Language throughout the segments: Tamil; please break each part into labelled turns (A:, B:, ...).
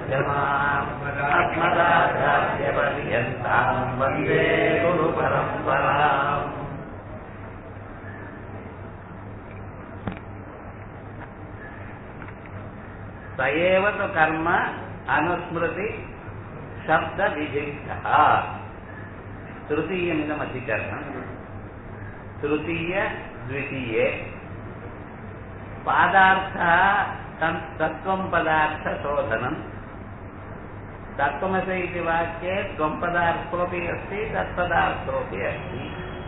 A: मध्यमाम् अस्मदाचार्यपर्यन्ताम् वन्दे गुरुपरम्पराम् स एव तु कर्म अनुस्मृति शब्दविधिष्ठः तृतीयमिदमधिकरणम् तृतीय द्वितीये पादार्थः तत्त्वं पदार्थशोधनम् तत्त्वमसि इति वाक्ये त्वं पदार्थोऽपि अस्ति तत्पदार्थोऽपि अस्ति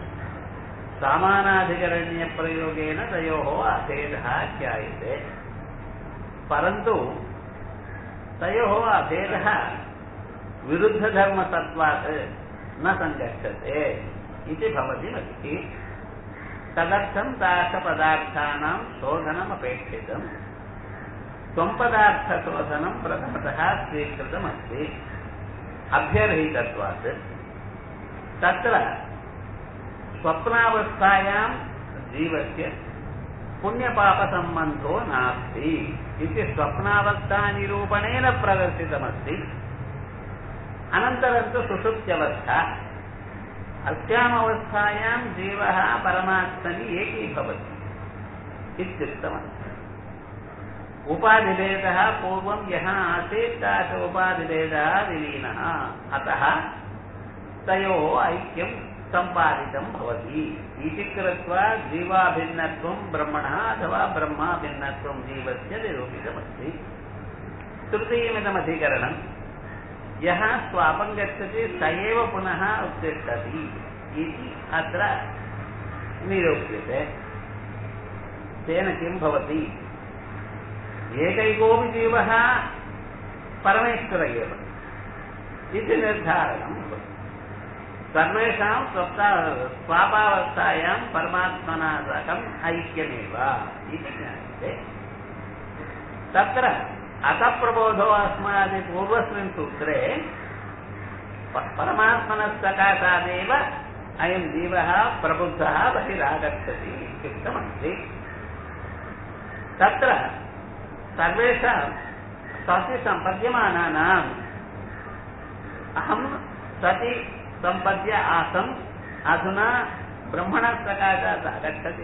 A: सामानाधिकरण्यप्रयोगेन तयोः अभेदः ज्ञायते परन्तु तयोः अभेदः विरुद्धधर्मसत्त्वात् न सङ्गच्छते इति भवति मतिः तदर्थं तादृशपदार्थानां शोधनमपेक्षितम् त्वम्पदार्थशोधनं प्रथमतः स्वीकृतमस्ति अभ्यर्हितत्वात् तत्र स्वप्नावस्थायां जीवस्य पुण्यपापसम्बन्धो नास्ति इति स्वप्नावस्थानिरूपणेन प्रदर्शितमस्ति अनन्तरं तु सुषुप्त्यवस्था अस्यामवस्थायां जीवः परमात्मनि एकीभवति इत्युक्तमस्ति उपाधिभेदः पूर्वं यः आसीत् तादृश उपाधिभेदः विलीनः अतः तयोः ऐक्यं सम्पादितं भवति इति कृत्वा जीवाभिन्नत्वं ब्रह्मणः अथवा ब्रह्माभिन्नत्वं जीवस्य निरूपितमस्ति तृतीयमिदमधिकरणं यः स्वापं गच्छति स एव पुनः उत्तिष्ठति इति अत्र निरूप्यते तेन किं भवति एकैकोऽपि जीवः परमेश्वर एव इति निर्धारणं भवति सर्वेषां स्वप्ता स्वापावस्थायां परमात्मना साकम् ऐक्यमेव इति ज्ञायते तत्र अतप्रबोधो अस्मादि पूर्वस्मिन् सूत्रे परमात्मनः सकाशादेव अयं जीवः प्रबुद्धः बहिरागच्छति इत्युक्तमस्ति तत्र सर्वेषां सति सम्पद्यमानानाम् अहं सति सम्पद्य आसम् अधुना ब्रह्मणः सकाशात् आगच्छति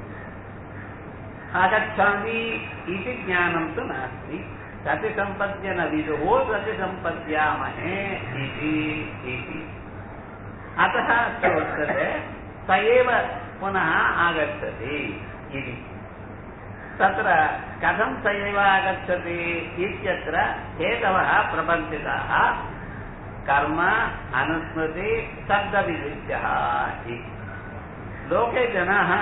A: आगच्छामि इति ज्ञानं तु नास्ति सति सम्पद्य न विदुः सति सम्पद्यामहे इति अतः अत्र वर्तते स एव पुनः आगच्छति इति तत्र कथं स एव आगच्छति इत्यत्र हेतवः प्रबन्धिताः कर्म अनुस्मृति शब्दविरुद्धः इति लोके जनाः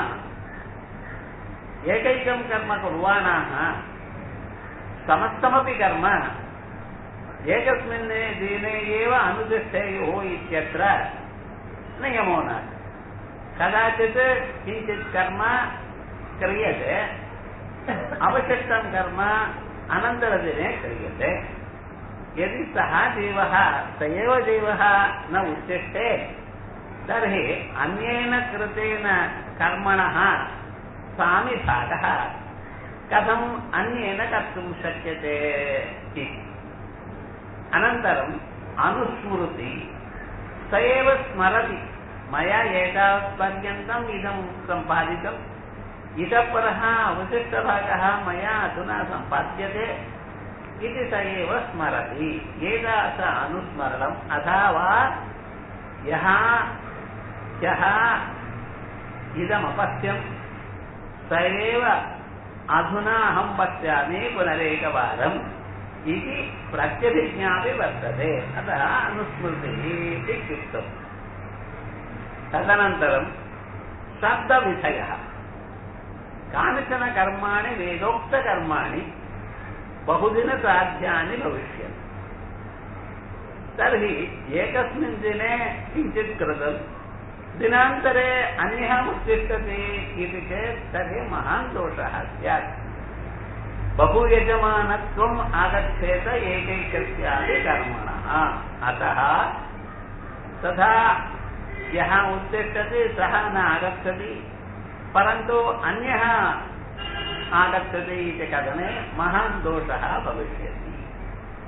A: एकैकं कर्म कुर्वाणाः समस्तमपि कर्म एकस्मिन् दिने एव अनुतिष्ठेयुः इत्यत्र नियमो नास्ति कदाचित् किञ्चित् कर्म क्रियते अवशिष्टं कर्म अनन्तरदिने क्रियते यदि सः जीवः स एव जीवः न उच्यते तर्हि अन्येन कृतेन कर्मणः सामिभागः कथम् अन्येन कर्तुं शक्यते इति अनन्तरम् अनुस्मृति स एव स्मरति मया एतावत्पर्यन्तम् इदं सम्पादितम् इतः परः अवशिष्टभागः मया अधुना सम्पाद्यते इति स एव स्मरति एतादृश अनुस्मरणम् अथवा यः ह्यः इदमपश्यम् स एव अधुना अहं पश्यामि पुनरेकवारम् इति प्रत्यभिज्ञापि वर्तते अतः अनुस्मृतिः इत्युक्तम् तदनन्तरं शब्दविषयः कानिचन कर्माणि वेदोक्तकर्माणि बहुदिनसाध्यानि भविष्यन्ति तर्हि एकस्मिन् दिने किञ्चित् कृतं दिनान्तरे अन्यः उत्तिष्ठति इति चेत् तर्हि महान् दोषः स्यात् बहुयजमानत्वम् आगच्छेत एकैकस्यापि कर्मणः अतः तथा यः उत्तिष्ठति सः न आगच्छति परन्तु अन्यः आगच्छति इति कथने महान् दोषः भविष्यति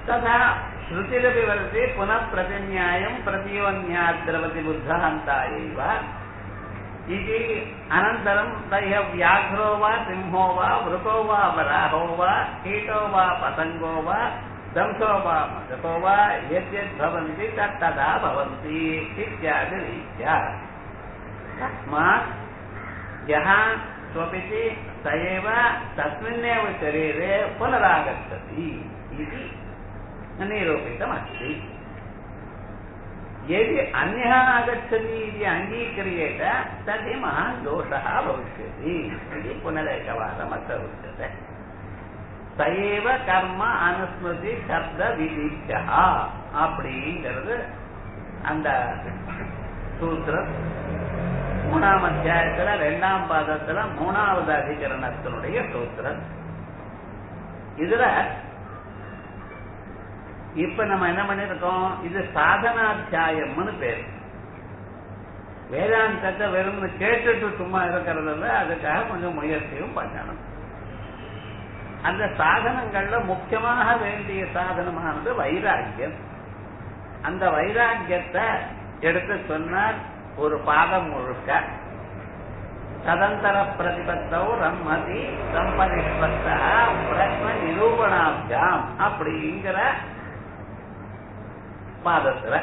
A: तथा श्रुतिरपि वदति पुनः प्रतिन्यायम् प्रतियोन्याद्रवति बुद्धहन्ता एव इति अनन्तरं तैः व्याघ्रो वा सिंहो वा वृतो वा वराहो वा कीटो वा पतङ्गो वा दंसो वा मदको वा यद्यद्भवन्ति तत्तदा भवन्ति इत्यादिरीत्या तस्मात् यः स्वपिति स एव तस्मिन्नेव शरीरे पुनरागच्छति इति निरूपितमस्ति यदि अन्यः आगच्छति इति अङ्गीक्रियेत तर्हि महान् दोषः भविष्यति इति पुनरेकवारम् अत्र उच्यते स एव கர்ம அனுஸ்மிருதி சப்த விதிச்சா அப்படிங்கிறது அந்த சூத்திரம் மூணாம் அத்தியாயத்துல ரெண்டாம் பாதத்துல மூணாவது அதிகரணத்தினுடைய சூத்திரம் இதுல இப்ப நம்ம என்ன பண்ணிருக்கோம் இது சாதனாத்தியாயம்னு பேர் வேதாந்தத்தை வெறும் கேட்டுட்டு சும்மா இருக்கிறது இல்ல அதுக்காக கொஞ்சம் முயற்சியும் பண்ணணும் அந்த சாதனங்கள்ல முக்கியமாக வேண்டிய சாதனமானது வைராக்கியம் அந்த வைராக்கியத்தை எடுத்து சொன்னார் ஒரு பாதம் முழுக்க ததந்தர பிரதிபத்தோ ரம்மதி சம்பனிஷ்பத்த பிரத்ம நிரூபணாபியாம் அப்படிங்கிற பாதத்துல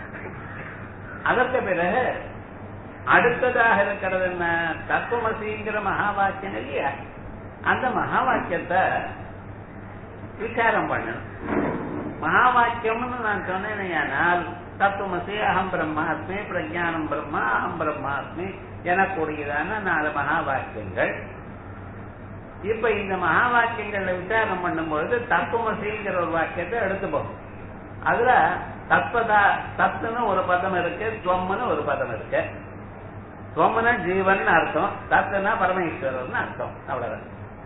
A: அதற்கு பிறகு அடுத்ததாக இருக்கிறது என்ன தத்துவமசிங்கிற மகா வாக்கியம் இல்லையா அந்த மகா வாக்கியத்தை விசாரம் பண்ணணும் மகா வாக்கியம்னு நான் சொன்னேன் தத்துவமசி அகம் பிரம்மாஸ்மி பிரஜானம் பிரம்மா அகம் பிரம்மாஸ்மி எனக்கூடியதான நாலு மகா வாக்கியங்கள் இப்ப இந்த மகா வாக்கியங்கள்ல விசாரம் பண்ணும்பொழுது தத்துவமசிங்கிற ஒரு வாக்கியத்தை எடுத்து போகும் அதுல தத்பதா தத்துன்னு ஒரு பதம் இருக்கு துவம்னு ஒரு பதம் இருக்கு துவம்னா ஜீவன் அர்த்தம் தத்துனா பரமேஸ்வரன் அர்த்தம் அவ்வளவுதான்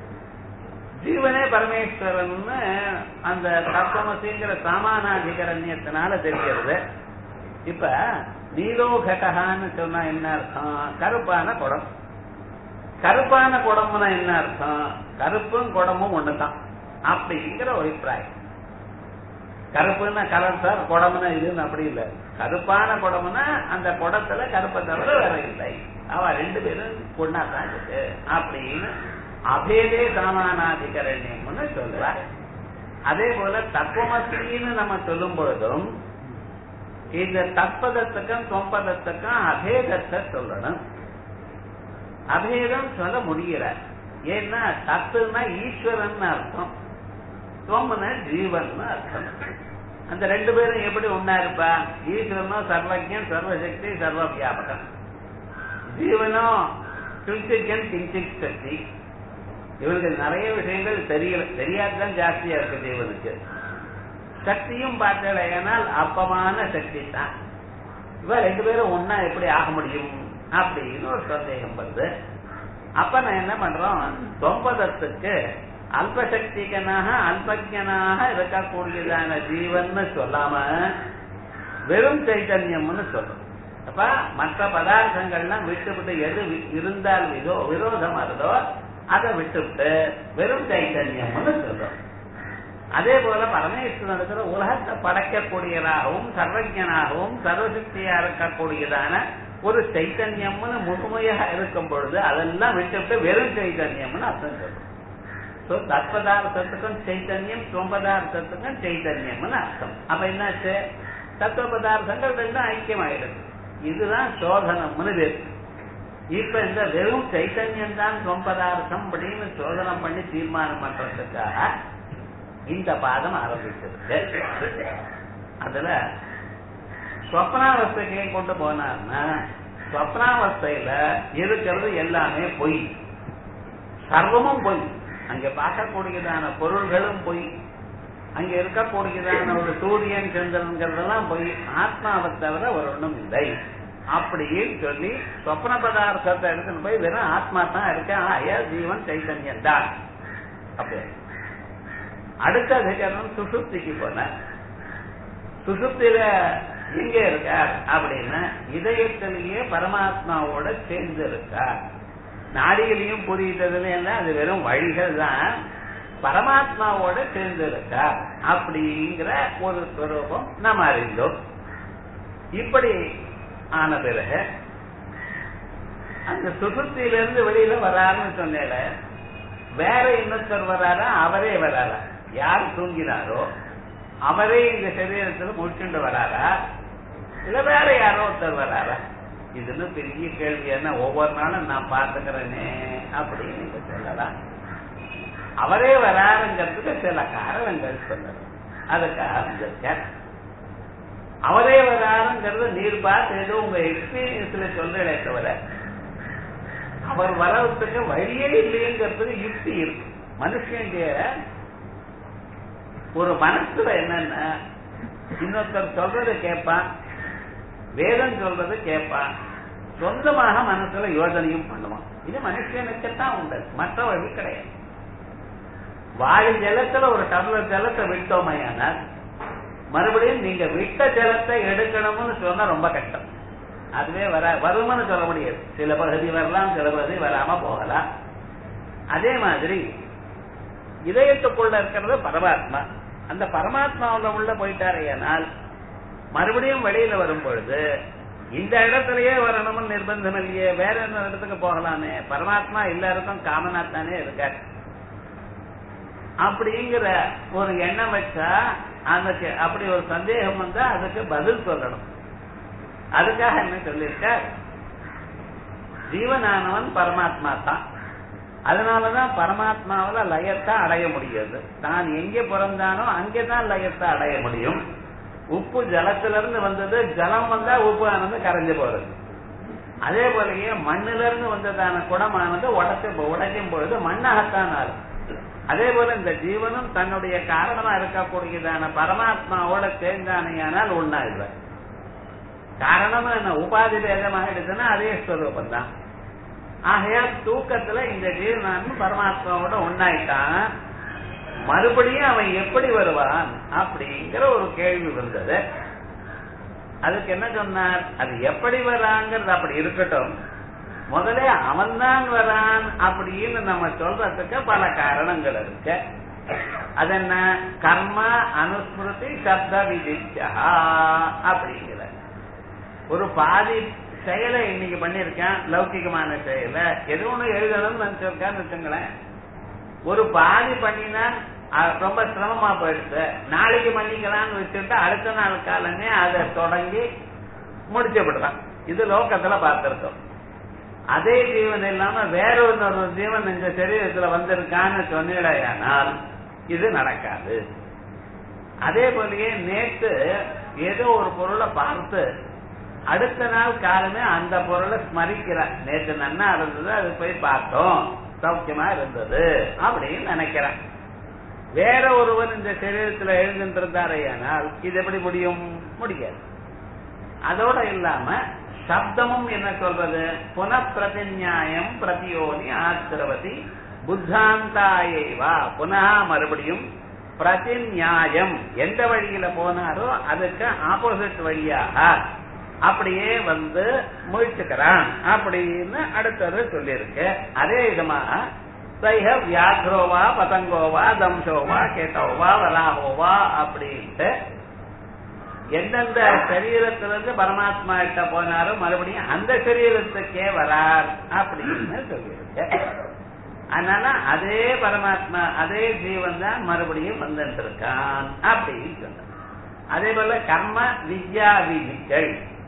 A: ஜீவனே பரமேஸ்வரன் அந்த தத்துவமசிங்கிற சாமானாதிகரண்யத்தினால தெரிகிறது இப்ப நீலோகட்டான்னு சொன்னா என்ன அர்த்தம் கருப்பான குடம் கருப்பான குடம்னா என்ன அர்த்தம் கருப்பும் குடமும் ஒண்ணுதான் அப்படிங்கிற ஒரு அபிப்பிராயம் கருப்புன்னா கலர் சார் குடம்னா இதுன்னு அப்படி இல்லை கருப்பான குடம்னா அந்த குடத்துல கருப்பை தவிர வேற இல்லை அவ ரெண்டு பேரும் பொண்ணாதான் இருக்கு அப்படின்னு அபேதே சாமானாதிகரண்யம்னு சொல்ற அதே போல தத்துவமசின்னு நம்ம சொல்லும் பொழுதும் இந்த தற்பதத்துக்கும் தொம்பதத்துக்கும் அபேதத்தை சொல்லணும் அபேதம் சொல்ல முடியல ஏன்னா தத்துனா ஈஸ்வரன் அர்த்தம் தொம்பன ஜீவன் அர்த்தம் அந்த ரெண்டு பேரும் எப்படி ஒன்னா இருப்பா ஈஸ்வரனும் சர்வஜன் சர்வசக்தி சர்வ வியாபகம் ஜீவனும் கிஞ்சிக்கன் கிஞ்சிக் சக்தி இவருக்கு நிறைய விஷயங்கள் தெரியல தெரியாதுதான் ஜாஸ்தியா இருக்கு ஜீவனுக்கு சக்தியும் பார்த்தலையானால் அப்பமான சக்தி தான் இவ ரெண்டு பேரும் ஒன்னா எப்படி ஆக முடியும் அப்படின்னு ஒரு சந்தேகம் வருது அப்ப நான் என்ன பண்றோம் தொம்பதத்துக்கு அல்பசக்திகனாக அல்பஜனாக இருக்கக்கூடியதான ஜீவன் சொல்லாம வெறும் சைத்தன்யம்னு சொல்றோம் அப்ப மற்ற பதார்த்தங்கள்லாம் விட்டுவிட்டு எது இருந்தால் விதோ விரோதமா இருந்தோ அதை விட்டுவிட்டு வெறும் சைத்தன்யம்னு சொல்றோம் அதே போல பரமேஸ்வரனுக்கு உலகத்தை படைக்கக்கூடியதாகவும் சர்வஜனாகவும் சர்வசக்தியா இருக்கக்கூடியதான ஒரு சைத்தன்யம்னு முழுமையாக இருக்கும் பொழுது அதெல்லாம் விட்டுவிட்டு வெறும் சைத்தன்யம்னு அர்த்தம் சொல்றோம் சோ தத்பதார்த்தத்துக்கும் சைத்தன்யம் சுவபதார்த்தத்துக்கும் சைத்தன்யம்னு அர்த்தம் அப்ப என்னாச்சு தத்துவ பதார்த்தங்கள் ரெண்டும் ஐக்கியமாயிடுது இதுதான் சோதனம்னு பேரு இப்ப இந்த வெறும் சைத்தன்யம் தான் சொம்பதார்த்தம் அப்படின்னு சோதனை பண்ணி தீர்மானம் பண்றதுக்காக இந்த பாதம் ஆரம்பிச்சிருக்கு அதுல சொப்னாவஸ்தைக்கு கொண்டு போனார்னா சொப்னாவஸ்தையில இருக்கிறது எல்லாமே பொய் சர்வமும் பொய் அங்க பார்க்கக்கூடியதான பொருள்களும் பொய் அங்க இருக்கக்கூடியதான ஒரு சூரியன் சந்திரன்கிறதெல்லாம் பொய் ஆத்மாவை தவிர ஒரு ஒண்ணும் இல்லை அப்படின்னு சொல்லி சொப்ன பதார்த்தத்தை எடுத்துன்னு போய் வெறும் ஆத்மா தான் இருக்க ஆயா ஜீவன் சைத்தன்யம் தான் அப்படி அடுத்த அதிகாரம் சுசுப்திக்கு போன சுசுப்தியில எங்க இருக்கார் அப்படின்னா இதயத்திலேயே பரமாத்மாவோட சேர்ந்து இருக்கார் நாடிகளையும் புரியுறதுல எல்லாம் அது வெறும் வழிகள் தான் பரமாத்மாவோட சேர்ந்து இருக்கார் அப்படிங்கிற ஒரு ஸ்வரூபம் நாம் அறிந்தோம் இப்படி ஆன பிறகு அந்த சுசுத்திலிருந்து வெளியில வராருன்னு சொன்னேல வேற இன்னொருத்தர் வராரா அவரே வராரா யார் தூங்கினாரோ அவரே இந்த சரீரத்துல முடிச்சுட்டு வராரா இல்ல வேற யாரோ ஒருத்தர் வராரா இதுன்னு பெரிய கேள்வி என்ன ஒவ்வொரு நாளும் நான் பார்த்துக்கிறேனே அப்படின்னு நீங்க சொல்லலாம் அவரே வராருங்கிறதுக்கு சில காரணங்கள் சொல்லணும் அதுக்காக வந்திருக்க அவரே வராருங்கிறது நீர் பார்த்து ஏதோ உங்க எக்ஸ்பீரியன்ஸ்ல சொல்றே தவிர அவர் வரவுக்கு வழியே இல்லைங்கிறதுக்கு யுக்தி இருக்கு மனுஷனுடைய ஒரு மனசுல என்னன்னா இன்னொருத்தர் சொல்றதை கேட்பான் வேதம் சொல்றது கேட்பான் சொந்தமாக மனசுல யோசனையும் பண்ணுவான் இது மனுஷனுக்குத்தான் உண்டு மற்ற வழி கிடையாது வாழி ஜலத்துல ஒரு டம்ளர் ஜலத்தை விட்டோமையானால் மறுபடியும் நீங்க விட்ட ஜலத்தை எடுக்கணும்னு சொன்னா ரொம்ப கஷ்டம் அதுவே வர வருமானு சொல்ல முடியாது சில பகுதி வரலாம் சில பகுதி வராம போகலாம் அதே மாதிரி இதயத்துக்குள்ள இருக்கிறது பரமாத்மா அந்த பரமாத்மாவுல உள்ள போயிட்டாரேனால் மறுபடியும் வெளியில வரும் பொழுது இந்த இடத்துலயே வரணும்னு நிர்பந்தம் இல்லையே வேற என்ன இடத்துக்கு போகலாமே பரமாத்மா எல்லாருக்கும் காமனா தானே இருக்காரு அப்படிங்கிற ஒரு எண்ணம் வச்சா அதுக்கு அப்படி ஒரு சந்தேகம் வந்தா அதுக்கு பதில் சொல்லணும் அதுக்காக என்ன சொல்லியிருக்க ஜீவனானவன் பரமாத்மா தான் அதனாலதான் பரமாத்மாவில லயத்தை அடைய முடியாது தான் எங்கே பிறந்தானோ அங்கேதான் லயத்தை அடைய முடியும் உப்பு ஜலத்திலிருந்து வந்தது ஜலம் வந்தா உப்பு ஆனது கரைஞ்சு போறது அதே போலயே மண்ணில இருந்து வந்ததான குடமானது உடச்சு உடைக்கும் பொழுது மண்ணாகத்தான் ஆகும் அதே போல இந்த ஜீவனும் தன்னுடைய காரணமா இருக்கக்கூடியதான பரமாத்மாவோட சேர்ந்தானையானால் ஒன்னா இல்லை காரணம் என்ன உபாதி பேதமாகிடுச்சுன்னா அதே ஸ்வரூபம் தான் ஆகையால் தூக்கத்துல இந்த ஜீவனான் பரமாத்மாவோட ஒன்னாயிட்டான் மறுபடியும் அவன் எப்படி வருவான் அப்படிங்கிற ஒரு கேள்வி வந்தது அதுக்கு என்ன சொன்னார் அது எப்படி வராங்கிறது அப்படி இருக்கட்டும் முதல்ல அவன்தான் வரான் அப்படின்னு நம்ம சொல்றதுக்கு பல காரணங்கள் இருக்கு அது என்ன கர்ம அனுஸ்மிருதி சப்த விதிச்சா அப்படிங்கிற ஒரு பாதி செயலை இன்னைக்கு பண்ணிருக்கேன் லௌகிகமான செயலை எது ஒண்ணு எழுதணும்னு நினைச்சிருக்கான்னு வச்சுங்களேன் ஒரு பாதி பண்ணினா ரொம்ப சிரமமா போயிடுச்சு நாளைக்கு பண்ணிக்கலாம்னு வச்சுட்டு அடுத்த நாள் காலமே அதை தொடங்கி முடிச்சுவிடுறான் இது லோக்கத்துல பார்த்திருக்கோம் அதே ஜீவன் இல்லாம வேற ஒரு ஜீவன் இந்த சரீரத்துல வந்திருக்கான்னு சொன்னிடையானால் இது நடக்காது அதே போலயே நேற்று ஏதோ ஒரு பொருளை பார்த்து அடுத்த நாள் காலமே அந்த பொருளை ஸ்மரிக்கிறான் நேற்று நன்னா இருந்தது அது போய் பார்த்தோம் சௌக்கியமா இருந்தது அப்படின்னு நினைக்கிறேன் வேற ஒருவர் இந்த சரீரத்துல எழுந்துட்டு இருந்தாரையானால் இது எப்படி முடியும் முடியாது அதோட இல்லாம சப்தமும் என்ன சொல்றது புனப்பிரதிநியாயம் பிரதியோனி ஆசிரவதி புத்தாந்தாயேவா புனக மறுபடியும் பிரதிநியாயம் எந்த வழியில போனாரோ அதுக்கு ஆப்போசிட் வழியாக அப்படியே வந்து முயற்சிக்கிறான் அப்படின்னு அடுத்தது சொல்லியிருக்கு அதே விதமாக சைஹ வியாக்ரோவா பதங்கோவா தம்சோவா கேட்டோவா வராகோவா அப்படின்ட்டு எந்தெந்த சரீரத்திலிருந்து பரமாத்மா கிட்ட போனாரோ மறுபடியும் அந்த சரீரத்துக்கே வரார் அப்படின்னு சொல்லியிருக்கு அதனால அதே பரமாத்மா அதே ஜீவன் தான் மறுபடியும் வந்துட்டு இருக்கான் அப்படின்னு சொன்ன அதே போல கர்ம வித்யா விதிகள்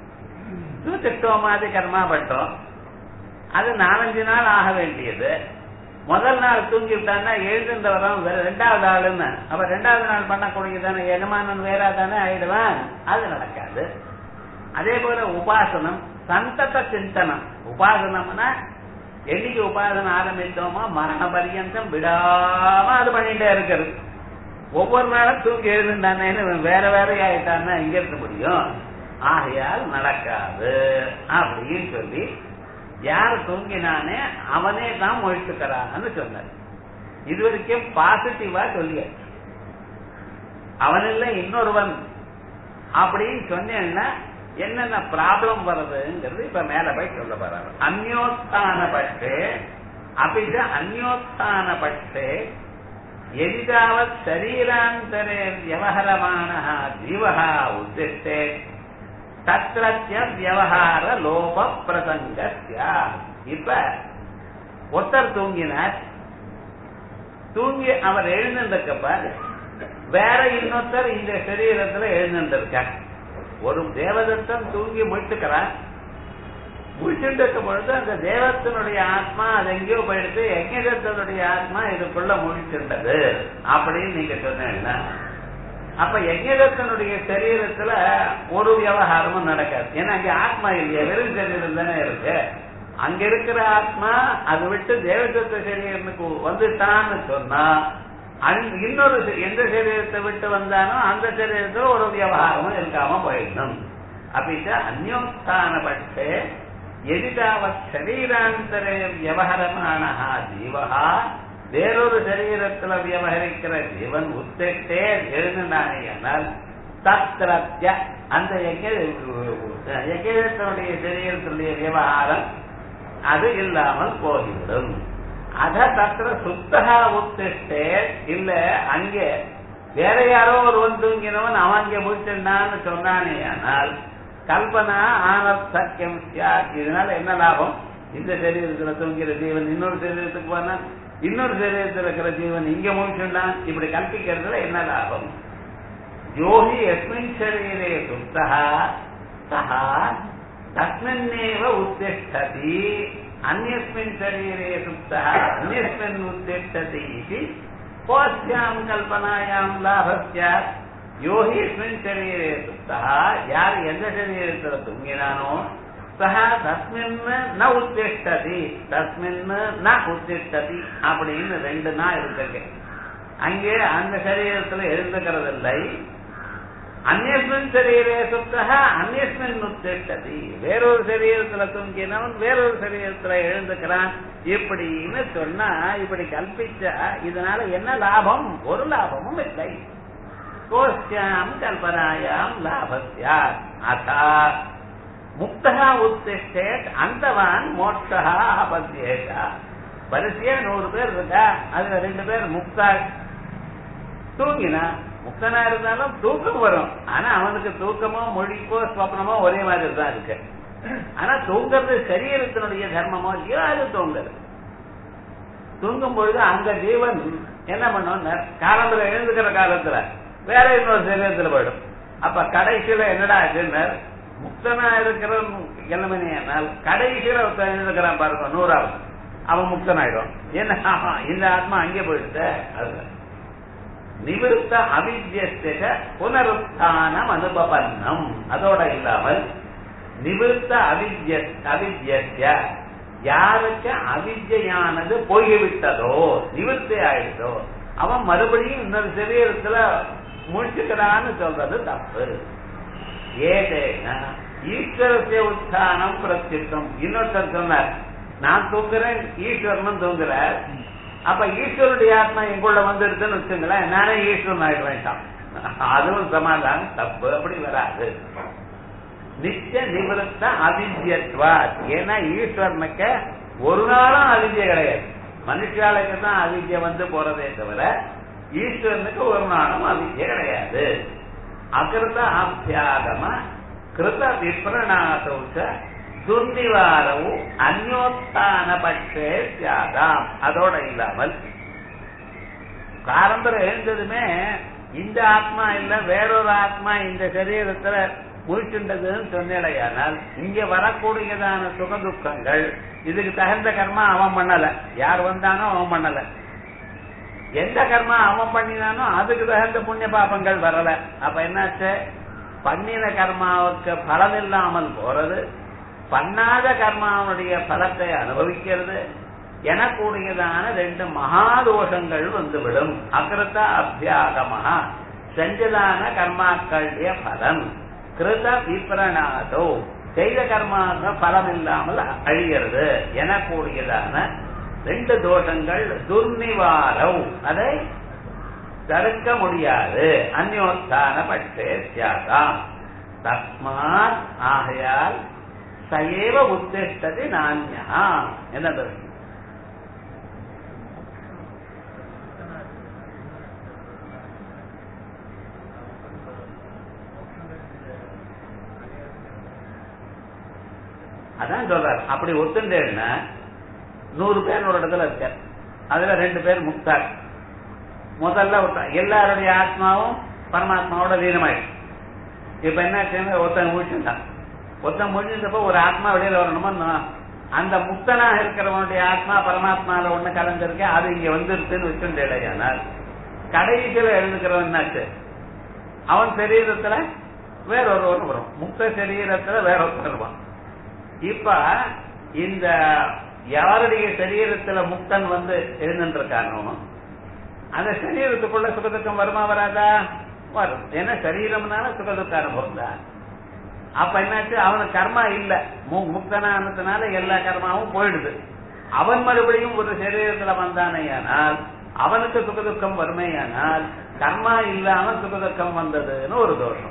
A: சூத்திட்டோமாதி கர்மா பட்டோம் அது நாலஞ்சு நாள் ஆக வேண்டியது முதல் நாள் தூங்கி விட்டான்னா எழுதுன்ற வரோம் ரெண்டாவது ஆளுன்னு அப்ப ரெண்டாவது நாள் பண்ணக்கூடியதானே எஜமானன் வேறா தானே ஆயிடுவான் அது நடக்காது அதே போல உபாசனம் சந்தத சிந்தனம் உபாசனம்னா என்னைக்கு உபாசனை ஆரம்பித்தோமோ மரண பரியந்தம் விடாம அது பண்ணிட்டே இருக்கிறது ஒவ்வொரு நாளும் தூங்கி எழுதுண்டானேன்னு வேற வேற ஆயிட்டான்னா இங்க இருக்க முடியும் ஆகையால் நடக்காது அப்படின்னு சொல்லி யார் தூங்கினானே அவனே தான் முழிச்சுக்கிறான்னு சொன்னார் இது வரைக்கும் பாசிட்டிவா சொல்லியாச்சு அவன் இல்ல இன்னொருவன் அப்படின்னு சொன்னேன்னா என்னென்ன ப்ராப்ளம் வருதுங்கிறது இப்ப மேல போய் சொல்ல போறாரு அந்யோத்தான பட்சே அபிஜ அந்யோத்தான பட்சே எதிதாவத் சரீராந்தரே வியவஹரமானः ஜீவः உத்திஷ்டே தத்ரத்ய வியவஹார லோப பிரசங்கஸ்ய இப்ப ஒருத்தர் தூங்கினார் தூங்கி அவர் எழுந்திருக்கப்ப வேற இன்னொருத்தர் இந்த சரீரத்துல எழுந்திருக்கார் ஒரு தேவதத்தன் தூங்கி முழிச்சுக்கிறான் முழிச்சுட்டு இருக்கும் பொழுது அந்த தேவத்தினுடைய ஆத்மா அது எங்கேயோ போயிடுத்து யஜ்ஞதத்தனுடைய ஆத்மா இதுக்குள்ள முழிச்சுட்டது அப்படின்னு நீங்க சொன்னீங்கன்னா அப்ப யஜ்ஞதத்தனுடைய சரீரத்துல ஒரு விவகாரமும் நடக்காது ஏன்னா அங்க ஆத்மா இல்லையா வெறும் சரீரம் தானே இருக்கு அங்க இருக்கிற ஆத்மா அதை விட்டு தேவதத்த சரீரனுக்கு வந்துட்டான்னு சொன்னா அங்க- இன்னொரு ச- எந்த சரீரத்தை விட்டு வந்தானோ அந்த சரீரத்துல ஒரு விவகாரமும் இருக்காம போயிடணும் அப்பிச்ச அந்யோஸ்தான பட்சே எதிதாவத் சரீராந்தரே வியவஹரமான ஜீவஹா வேறொரு சரீரத்துல வியவகரிக்கிற ஜீவன் உத்திட்டே எழுந்தானேயானால் தத்ரத்ய அந்த யஜேதனுடைய சரீரத்தினுடைய விவகாரம் அது இல்லாமல் போய்விடும் அத தத்திர சுத்தகா உத்திஷ்டே இல்ல அங்கே வேற யாரோ ஒருவன் தூங்கினவன் அவன் அங்கே முடிச்சிருந்தான்னு சொன்னானே ஆனால் கல்பனா ஆனத் சக்கியம் சியாத் இதனால என்ன லாபம் இந்த சரீரத்துல தூங்கிற ஜீவன் இன்னொரு சரீரத்துக்கு போனா இன்னொரு சரீரத்தில் இருக்கிற ஜீவன் இங்க முடிச்சுட்டான் இப்படி கல்பிக்கிறதுல என்ன லாபம் யோகி எஸ்மின் சரீரே சுப்தः சः தஸ்மின்னேவ உத்திஷ்டதி अन्यस्मिन् शरीरे सुप्तः अन्यस्मिन् उत्तिष्ठति इति कोऽस्यां कल्पनायां लाभः स्यात् यो हि यस्मिन् शरीरे सुप्तः யார் எந்த சரீரத்தில் தூங்கினானோ சஹ தஸ்மின் ந உத்திஷ்டதி தஸ்மின் ந உத்திஷ்டதி அப்படின்னு ரெண்டு நா இருக்குங்க அங்கே அந்த சரீரத்தில் எழுந்துக்கிறதில்லை அந்நியஸ்மின் சரீரே சுத்தக அந்நியஸ்மின் உத்திஷ்டதி வேறொரு சரீரத்துல தூங்கினவன் வேறொரு சரீரத்துல எழுந்துக்கிறான் இப்படின்னு சொன்னா இப்படி கல்பிச்சா இதனால என்ன லாபம் ஒரு லாபமும் இல்லை கோஷ்யாம் கல்பனாயாம் லாபஸ்யா அதா முக்தா உத்திஷ்டேத் அந்தவான் மோட்சா ஆபத்தியேதா வரிசையா நூறு பேர் இருக்கா அதுல ரெண்டு பேர் முக்தா தூங்கினா முக்தனா இருந்தாலும் தூக்கம் வரும் ஆனா அவனுக்கு தூக்கமோ மொழிக்கோ ஸ்வப்னமோ ஒரே மாதிரி தான் இருக்கு ஆனா தூங்குறது சரீரத்தினுடைய தர்மமோ இல்லையோ அது தூங்குறது தூங்கும் பொழுது அந்த ஜீவன் என்ன பண்ணும் காலம்புல எழுந்துக்கிற காலத்துல வேற இன்னொரு சரீரத்துல போயிடும் அப்ப கடைசியில என்னடா ஆச்சுன்னு முக்தனா இருக்கிற கிளம்பினால் கடைசியில ஒருத்தன் எழுந்துக்கிறான் பாருங்க நூறாவது அவன் முக்தனாயிடும் என்ன ஆமா, இந்த ஆத்மா அங்கே போயிடுச்சு அது நிவிருத்த அவித்யஸ்த புனருத்தானம் அனுபவன்னம் அதோட இல்லாமல் நிவிருத்த அவித்ய அவித்யஸ்ய யாருக்கு அவித்யானது போய்விட்டதோ நிவிருத்தி ஆயிடுதோ அவன் மறுபடியும் இன்னொரு சரீரத்துல முடிச்சுக்கிறான்னு சொல்றது தப்பு ஏதேனா ஈஸ்வரத்தை உத்தானம் பிரத்யுத்தம் இன்னொருத்தர் சொன்னார் நான் தூங்குறேன் ஈஸ்வரனும் தூங்குறார் அப்ப ஈஸ்வருடைய ஆத்மா எங்குள்ள வந்துருதுன்னு வச்சுங்களேன் நானே ஈஸ்வரன் ஆயிட வேண்டாம் அதுவும் சமாதானம் தப்பு அப்படி வராது நித்திய நிவர்த்த அவித்யத்வா ஏன்னா ஈஸ்வரனுக்கு ஒரு நாளும் அவித்ய கிடையாது மனுஷாளுக்கு தான் அவித்ய வந்து போறதே தவிர ஈஸ்வரனுக்கு ஒரு நாளும் அவித்ய கிடையாது அகிருத அபியாகம கிருத விப்ரணாசௌச்ச துர்நிவாரவு அந்யோத்தான பட்சே தியாகம் அதோட இல்லாமல் காரம்பரம் எழுந்ததுமே இந்த ஆத்மா இல்ல வேறொரு ஆத்மா இந்த சரீரத்துல முழிச்சுண்டதுன்னு சொன்னேடையானால் இங்க வரக்கூடியதான சுக துக்கங்கள் இதுக்கு தகுந்த கர்மா அவன் பண்ணல யார் வந்தானோ அவன் பண்ணல எந்த கர்மா அவன் பண்ணினானோ அதுக்கு தகுந்த புண்ணிய பாபங்கள் வரல அப்ப என்னாச்சு பண்ணின கர்மாவுக்கு பலன் இல்லாமல் போறது பண்ணாத கர்மாவுடைய பலத்தை அனுபவிக்கிறது எனக்கூடியதான ரெண்டு மகாதோஷங்கள் வந்துவிடும் அகிருத்த அபியாகமா செஞ்சதான கர்மாக்களுடைய பலன் கிருத விப்ரணாதோ செய்த கர்மாக பலம் இல்லாமல் அழிகிறது எனக்கூடியதான ரெண்டு தோஷங்கள் துர்நிவாரம் அதை தடுக்க முடியாது அந்யோத்தான பட்சே தியாகம் தஸ்மாத் ஆகையால் சயேவ உத்திஷ்டது நானியா என்னது அதான் சொல்றாரு அப்படி ஒத்துண்டேன்னா நூறு பேர் ஒரு இடத்துல இருக்க அதுல ரெண்டு பேர் முக்தார் முதல்ல ஒருத்தன் எல்லாருடைய ஆத்மாவும் பரமாத்மாவோட லீனமாயிடுச்சு இப்ப என்ன ஒருத்தன் முடிச்சுட்டான் ஒருத்தன் முடிஞ்சப்போ ஒரு ஆத்மா வெளியில வரணுமோ அந்த முக்தனாக இருக்கிறவனுடைய ஆத்மா பரமாத்மால ஒண்ணு கலந்திருக்கு அது இங்க வந்துருச்சுன்னு வச்சுட்டேடையானால் கடைசியில எழுதுக்கிறவன் என்னாச்சு அவன் சரீரத்துல வேற ஒருவன் வரும் முக்த சரீரத்துல வேற ஒருத்தர் வருவான் இப்ப இந்த யாருடைய சரீரத்துல முக்தன் வந்து எழுந்துருக்கானோ அந்த சரீரத்துக்குள்ள சுகதுக்கம் வருமா வராதா வரும் ஏன்னா சரீரம்னால சுகதுக்க அனுபவம் தான் அப்ப என்னாச்சு அவனுக்கு கர்மா இல்ல முக்தனானதுனால எல்லா கர்மாவும் போயிடுது அவன் மறுபடியும் ஒரு சரீரத்துல வந்தானேயானால் அவனுக்கு சுகதுக்கம் வறுமையானால் கர்மா இல்லாம சுகதுக்கம் வந்ததுன்னு ஒரு தோஷம்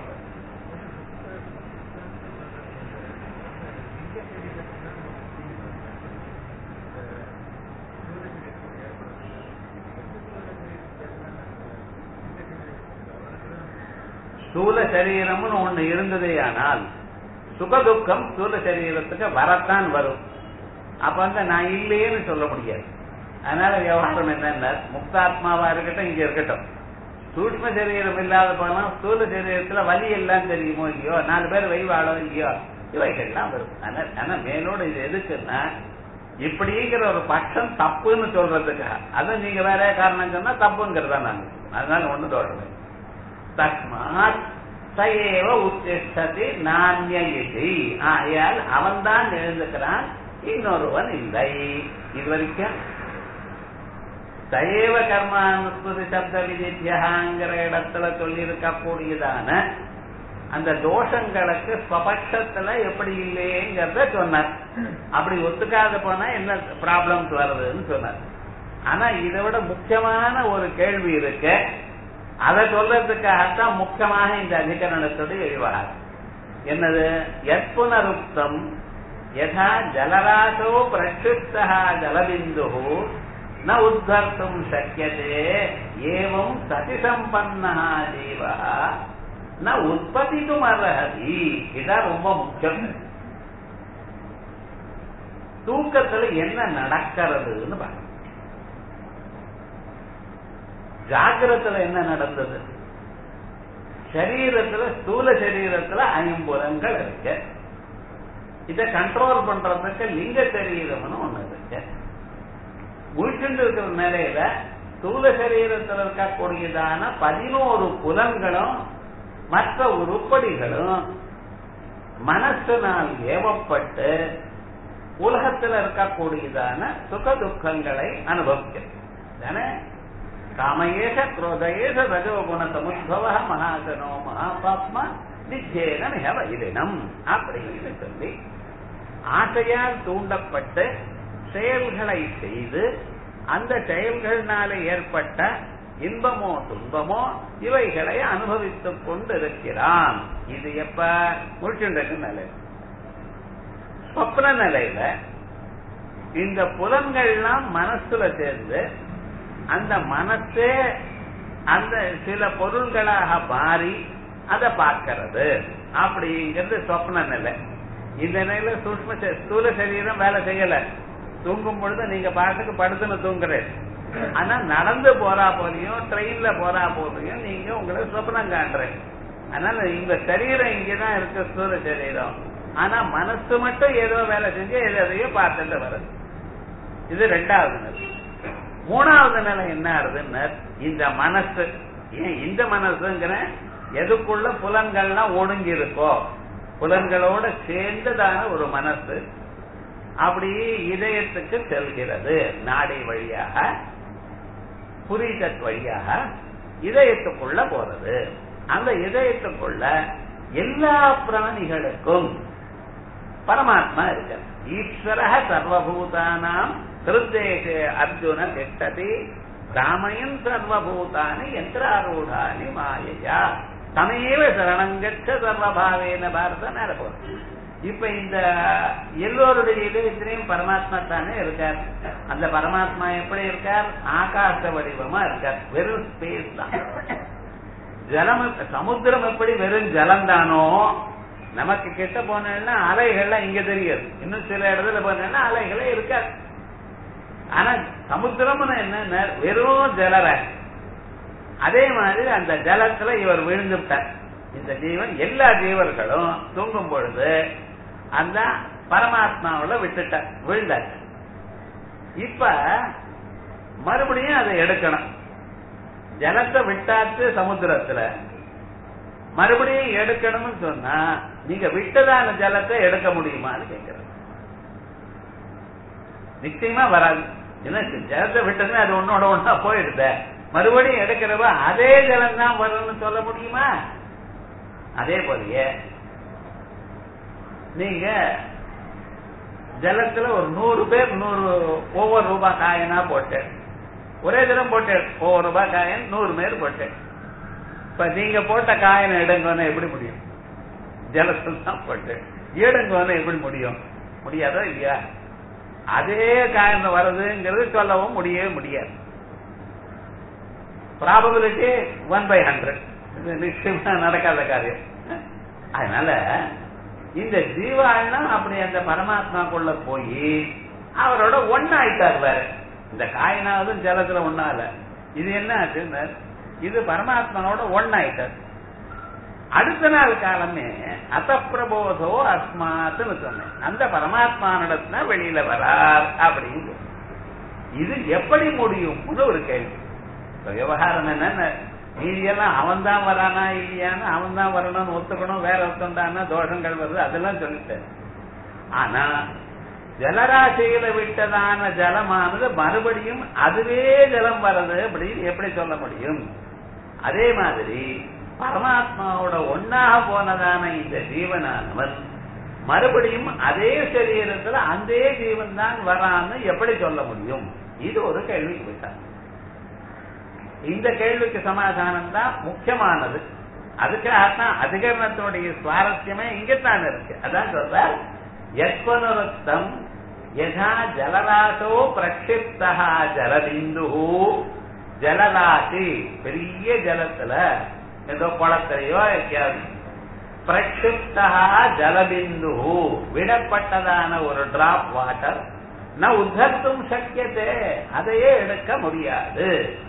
A: ஸ்தூல சரீரம்னு ஒண்ணு இருந்ததே ஆனால் சுகதுக்கம் ஸ்தூல சரீரத்துக்கு வரத்தான் வரும் அப்ப வந்து நான் இல்லையேன்னு சொல்ல முடியாது அதனால விவகாரம் என்னன்னா முக்தாத்மாவா இருக்கட்டும் இங்க இருக்கட்டும் சூட்ம சரீரம் இல்லாத போனா ஸ்தூல சரீரத்துல வலி எல்லாம் தெரியுமோ இல்லையோ நாலு பேர் வைவாளோ இல்லையோ இவைகள்லாம் வரும் ஆனா மேலோட இது எதுக்குன்னா இப்படிங்கிற ஒரு பட்சம் தப்புன்னு சொல்றதுக்காக அது நீங்க வேற காரணம் சொன்னா தப்புங்கிறதா நாங்க அதனால ஒண்ணு தோழமை தஸ்மாத் சயேவ உத்திஷ்டதி நானிய இது ஆயால் அவன்தான் எழுந்துக்கிறான் இன்னொருவன் இல்லை இது வரைக்கும் சயேவ கர்மானுஸ்மிருதி சப்த விதித்தியகாங்கிற இடத்துல சொல்லியிருக்கக்கூடியதான அந்த தோஷங்களுக்கு ஸ்வபட்சத்துல எப்படி இல்லையேங்கிறத சொன்னார் அப்படி ஒத்துக்காத போனா என்ன ப்ராப்ளம்ஸ் வருதுன்னு சொன்னார் ஆனா இதை விட முக்கியமான ஒரு கேள்வி இருக்கு அதை சொல்றதுக்காகத்தான் முக்கியமாக இந்த அதிகரணத்தோடு எழுவார் என்னது எற்புனருக்தம் யதா ஜலராசோ பிரக்ஷுப்தா ஜலபிந்து ந உத்தர்த்தும் சக்கியதே ஏவம் சதிசம்பன்னா ஜீவா ந உற்பத்திக்கும் அர்ஹதி இதான் ரொம்ப முக்கியம் தூக்கத்துல என்ன நடக்கிறதுன்னு பாருங்க ஜாகிரத்துல என்ன நடந்தது சரீரத்துல ஸ்தூல சரீரத்துல ஐம்புலங்கள் இருக்கு இத கண்ட்ரோல் பண்றதுக்கு லிங்க சரீரம்னு ஒண்ணு இருக்கு முழிச்சுட்டு இருக்கிற நிலையில ஸ்தூல சரீரத்தில் இருக்கக்கூடியதான பதினோரு புலன்களும் மற்ற உருப்படிகளும் மனசினால் ஏவப்பட்டு உலகத்தில் இருக்கக்கூடியதான சுக துக்கங்களை அனுபவிக்கிறது காமயேஷ குரோதயேஷ ரஜோகுண சமுத்பவ மகாசனோ மகாபாத்மா நிச்சேன மிக வைரினம் அப்படின்னு சொல்லி ஆசையால் தூண்டப்பட்டு செயல்களை செய்து அந்த செயல்களினால ஏற்பட்ட இன்பமோ துன்பமோ இவைகளை அனுபவித்துக் கொண்டிருக்கிறான் இது எப்ப முழிச்சுருக்கு நிலை சொப்ன நிலையில இந்த புலன்கள்லாம் மனசுல சேர்ந்து அந்த மனசே அந்த சில பொருள்களாக மாறி அதை பார்க்கிறது அப்படிங்கிறது சொப்ன நிலை இந்த நிலையில சூட்ம ஸ்தூல சரீரம் வேலை செய்யல தூங்கும் பொழுது நீங்க பாட்டுக்கு படுத்துன்னு தூங்குறேன் ஆனா நடந்து போறா போலையும் ட்ரெயின்ல போறா போலையும் நீங்க உங்களை சொப்னம் காண்றேன் அதனால இந்த சரீரம் இங்கதான் இருக்கு ஸ்தூல சரீரம் ஆனா மனசு மட்டும் ஏதோ வேலை செஞ்சு எதையோ பார்த்துட்டு வருது இது ரெண்டாவது நிலை மூணாவது நிலை என்ன ஆகுதுன்னு இந்த மனசு ஏன் இந்த மனசுங்கிற எதுக்குள்ள புலன்கள்லாம் ஒடுங்கி இருக்கோ புலன்களோட சேர்ந்ததான ஒரு மனசு அப்படி இதயத்துக்கு செல்கிறது நாடி வழியாக புரிதத் வழியாக இதயத்துக்குள்ள போறது அந்த இதயத்துக்குள்ள எல்லா பிராணிகளுக்கும் பரமாத்மா இருக்கு ஈஸ்வர சர்வபூதானாம் ஹிருத்தேஷே அர்ஜுன திட்டதி பிராமயன் சர்வபூதானி யந்திராரூடானி மாயையா தமையேவ சரணங்கச்ச சர்வபாவேன பாரத மேல போறது இப்ப இந்த எல்லோருடைய இதயத்திலையும் பரமாத்மா தானே இருக்கார் அந்த பரமாத்மா எப்படி இருக்கார் ஆகாச வடிவமா இருக்கார் வெறும் ஸ்பேஸ் தான் ஜலம் சமுத்திரம் எப்படி வெறும் ஜலம் தானோ நமக்கு கிட்ட போனேன்னா அலைகள்லாம் இங்க தெரியாது இன்னும் சில இடத்துல போனேன்னா அலைகளே இருக்காது ஆனா சமுத்திரம்னு என்ன வெறும் ஜலராசி அதே மாதிரி அந்த ஜலத்துல இவர் விழுந்துட்டார் இந்த ஜீவன் எல்லா ஜீவர்களும் தூங்கும் பொழுது அந்த பரமாத்மாவில விட்டுட்டார் விழுந்தார் இப்ப மறுபடியும் அதை எடுக்கணும் ஜலத்தை விட்டாச்சு சமுத்திரத்துல மறுபடியும் எடுக்கணும்னு சொன்னா நீங்க விட்டதான ஜலத்தை எடுக்க முடியுமான்னு கேட்கிறேன் நிச்சயமா வராது என்ன ஜலத்தை விட்டதுமே அது ஒன்னோட ஒன்னா போயிடுத மறுபடியும் எடுக்கிறவ அதே ஜலம் தான் வரும்னு சொல்ல முடியுமா அதே போலயே நீங்க ஜலத்துல ஒரு நூறு பேர் நூறு ஒவ்வொரு ரூபாய் காயனா போட்டேன் ஒரே தினம் போட்டேன் ஒவ்வொரு ரூபாய் காயன் நூறு பேர் போட்டேன் இப்ப நீங்க போட்ட காயனை எடுங்கன்னு எப்படி முடியும் ஜலத்தில் தான் போட்டேன் எடுங்கன்னு எப்படி முடியும் முடியாதோ இல்லையா அதே காயம் வருதுங்கிறது சொல்லவும் முடியவே முடியாது ப்ராபபிலிட்டி ஒன் பை ஹண்ட்ரட் நிச்சயமா நடக்காத காரியம் அதனால இந்த ஜீவாள்னா அப்படி அந்த பரமாத்மாக்குள்ள போய் அவரோட ஒன்னாயிட்டார் வேற இந்த காயினாவதும் ஜலத்துல ஒன்னால இது என்ன ஆச்சுன்னு இது பரமாத்மனோட ஒன்னாயிட்டார் அடுத்த நாள் காலமே அசப்பிரபோதோ அஸ்மாத்துன்னு சொன்னேன் அந்த பரமாத்மானிடத்துல வெளியில வரார் அப்படின்னு இது எப்படி முடியும்னு ஒரு கேள்வி விவகாரம் என்னன்னு மீதியெல்லாம் அவன் தான் வரானா இல்லையான்னு அவன் தான் வரணும்னு ஒத்துக்கணும் வேற ஒருத்தண்டானா தோஷங்கள் வருது அதெல்லாம் சொல்லிட்டேன் ஆனா ஜலராசியில விட்டதான ஜலமானது மறுபடியும் அதுவே ஜலம் வர்றது அப்படின்னு எப்படி சொல்ல முடியும் அதே மாதிரி பரமாத்மாவோட ஒன்னாக போனதான இந்த ஜீவனானவன் மறுபடியும் அதே சரீரத்துல அந்த ஜீவன் தான் வரான்னு எப்படி சொல்ல முடியும் இது ஒரு கேள்விக்கு விட்டார் இந்த கேள்விக்கு சமாதானம் தான் முக்கியமானது அதுக்காகத்தான் அதிகரணத்தினுடைய சுவாரஸ்யமே இங்கத்தான் இருக்கு அதான் சொல்றார் எத்வனுருத்தம் யதா ஜலராசோ பிரக்ஷிப்தா ஜலபிந்து ஜலராசி பெரிய ஜலத்துல ஏதோ குளத்திலையோ எங்கேயாவது பிரக்ஷிப்தா ஜலபிந்து விடப்பட்டதான ஒரு டிராப் வாட்டர் ந உத்தர்த்தும் சக்கியத்தே அதையே எடுக்க முடியாது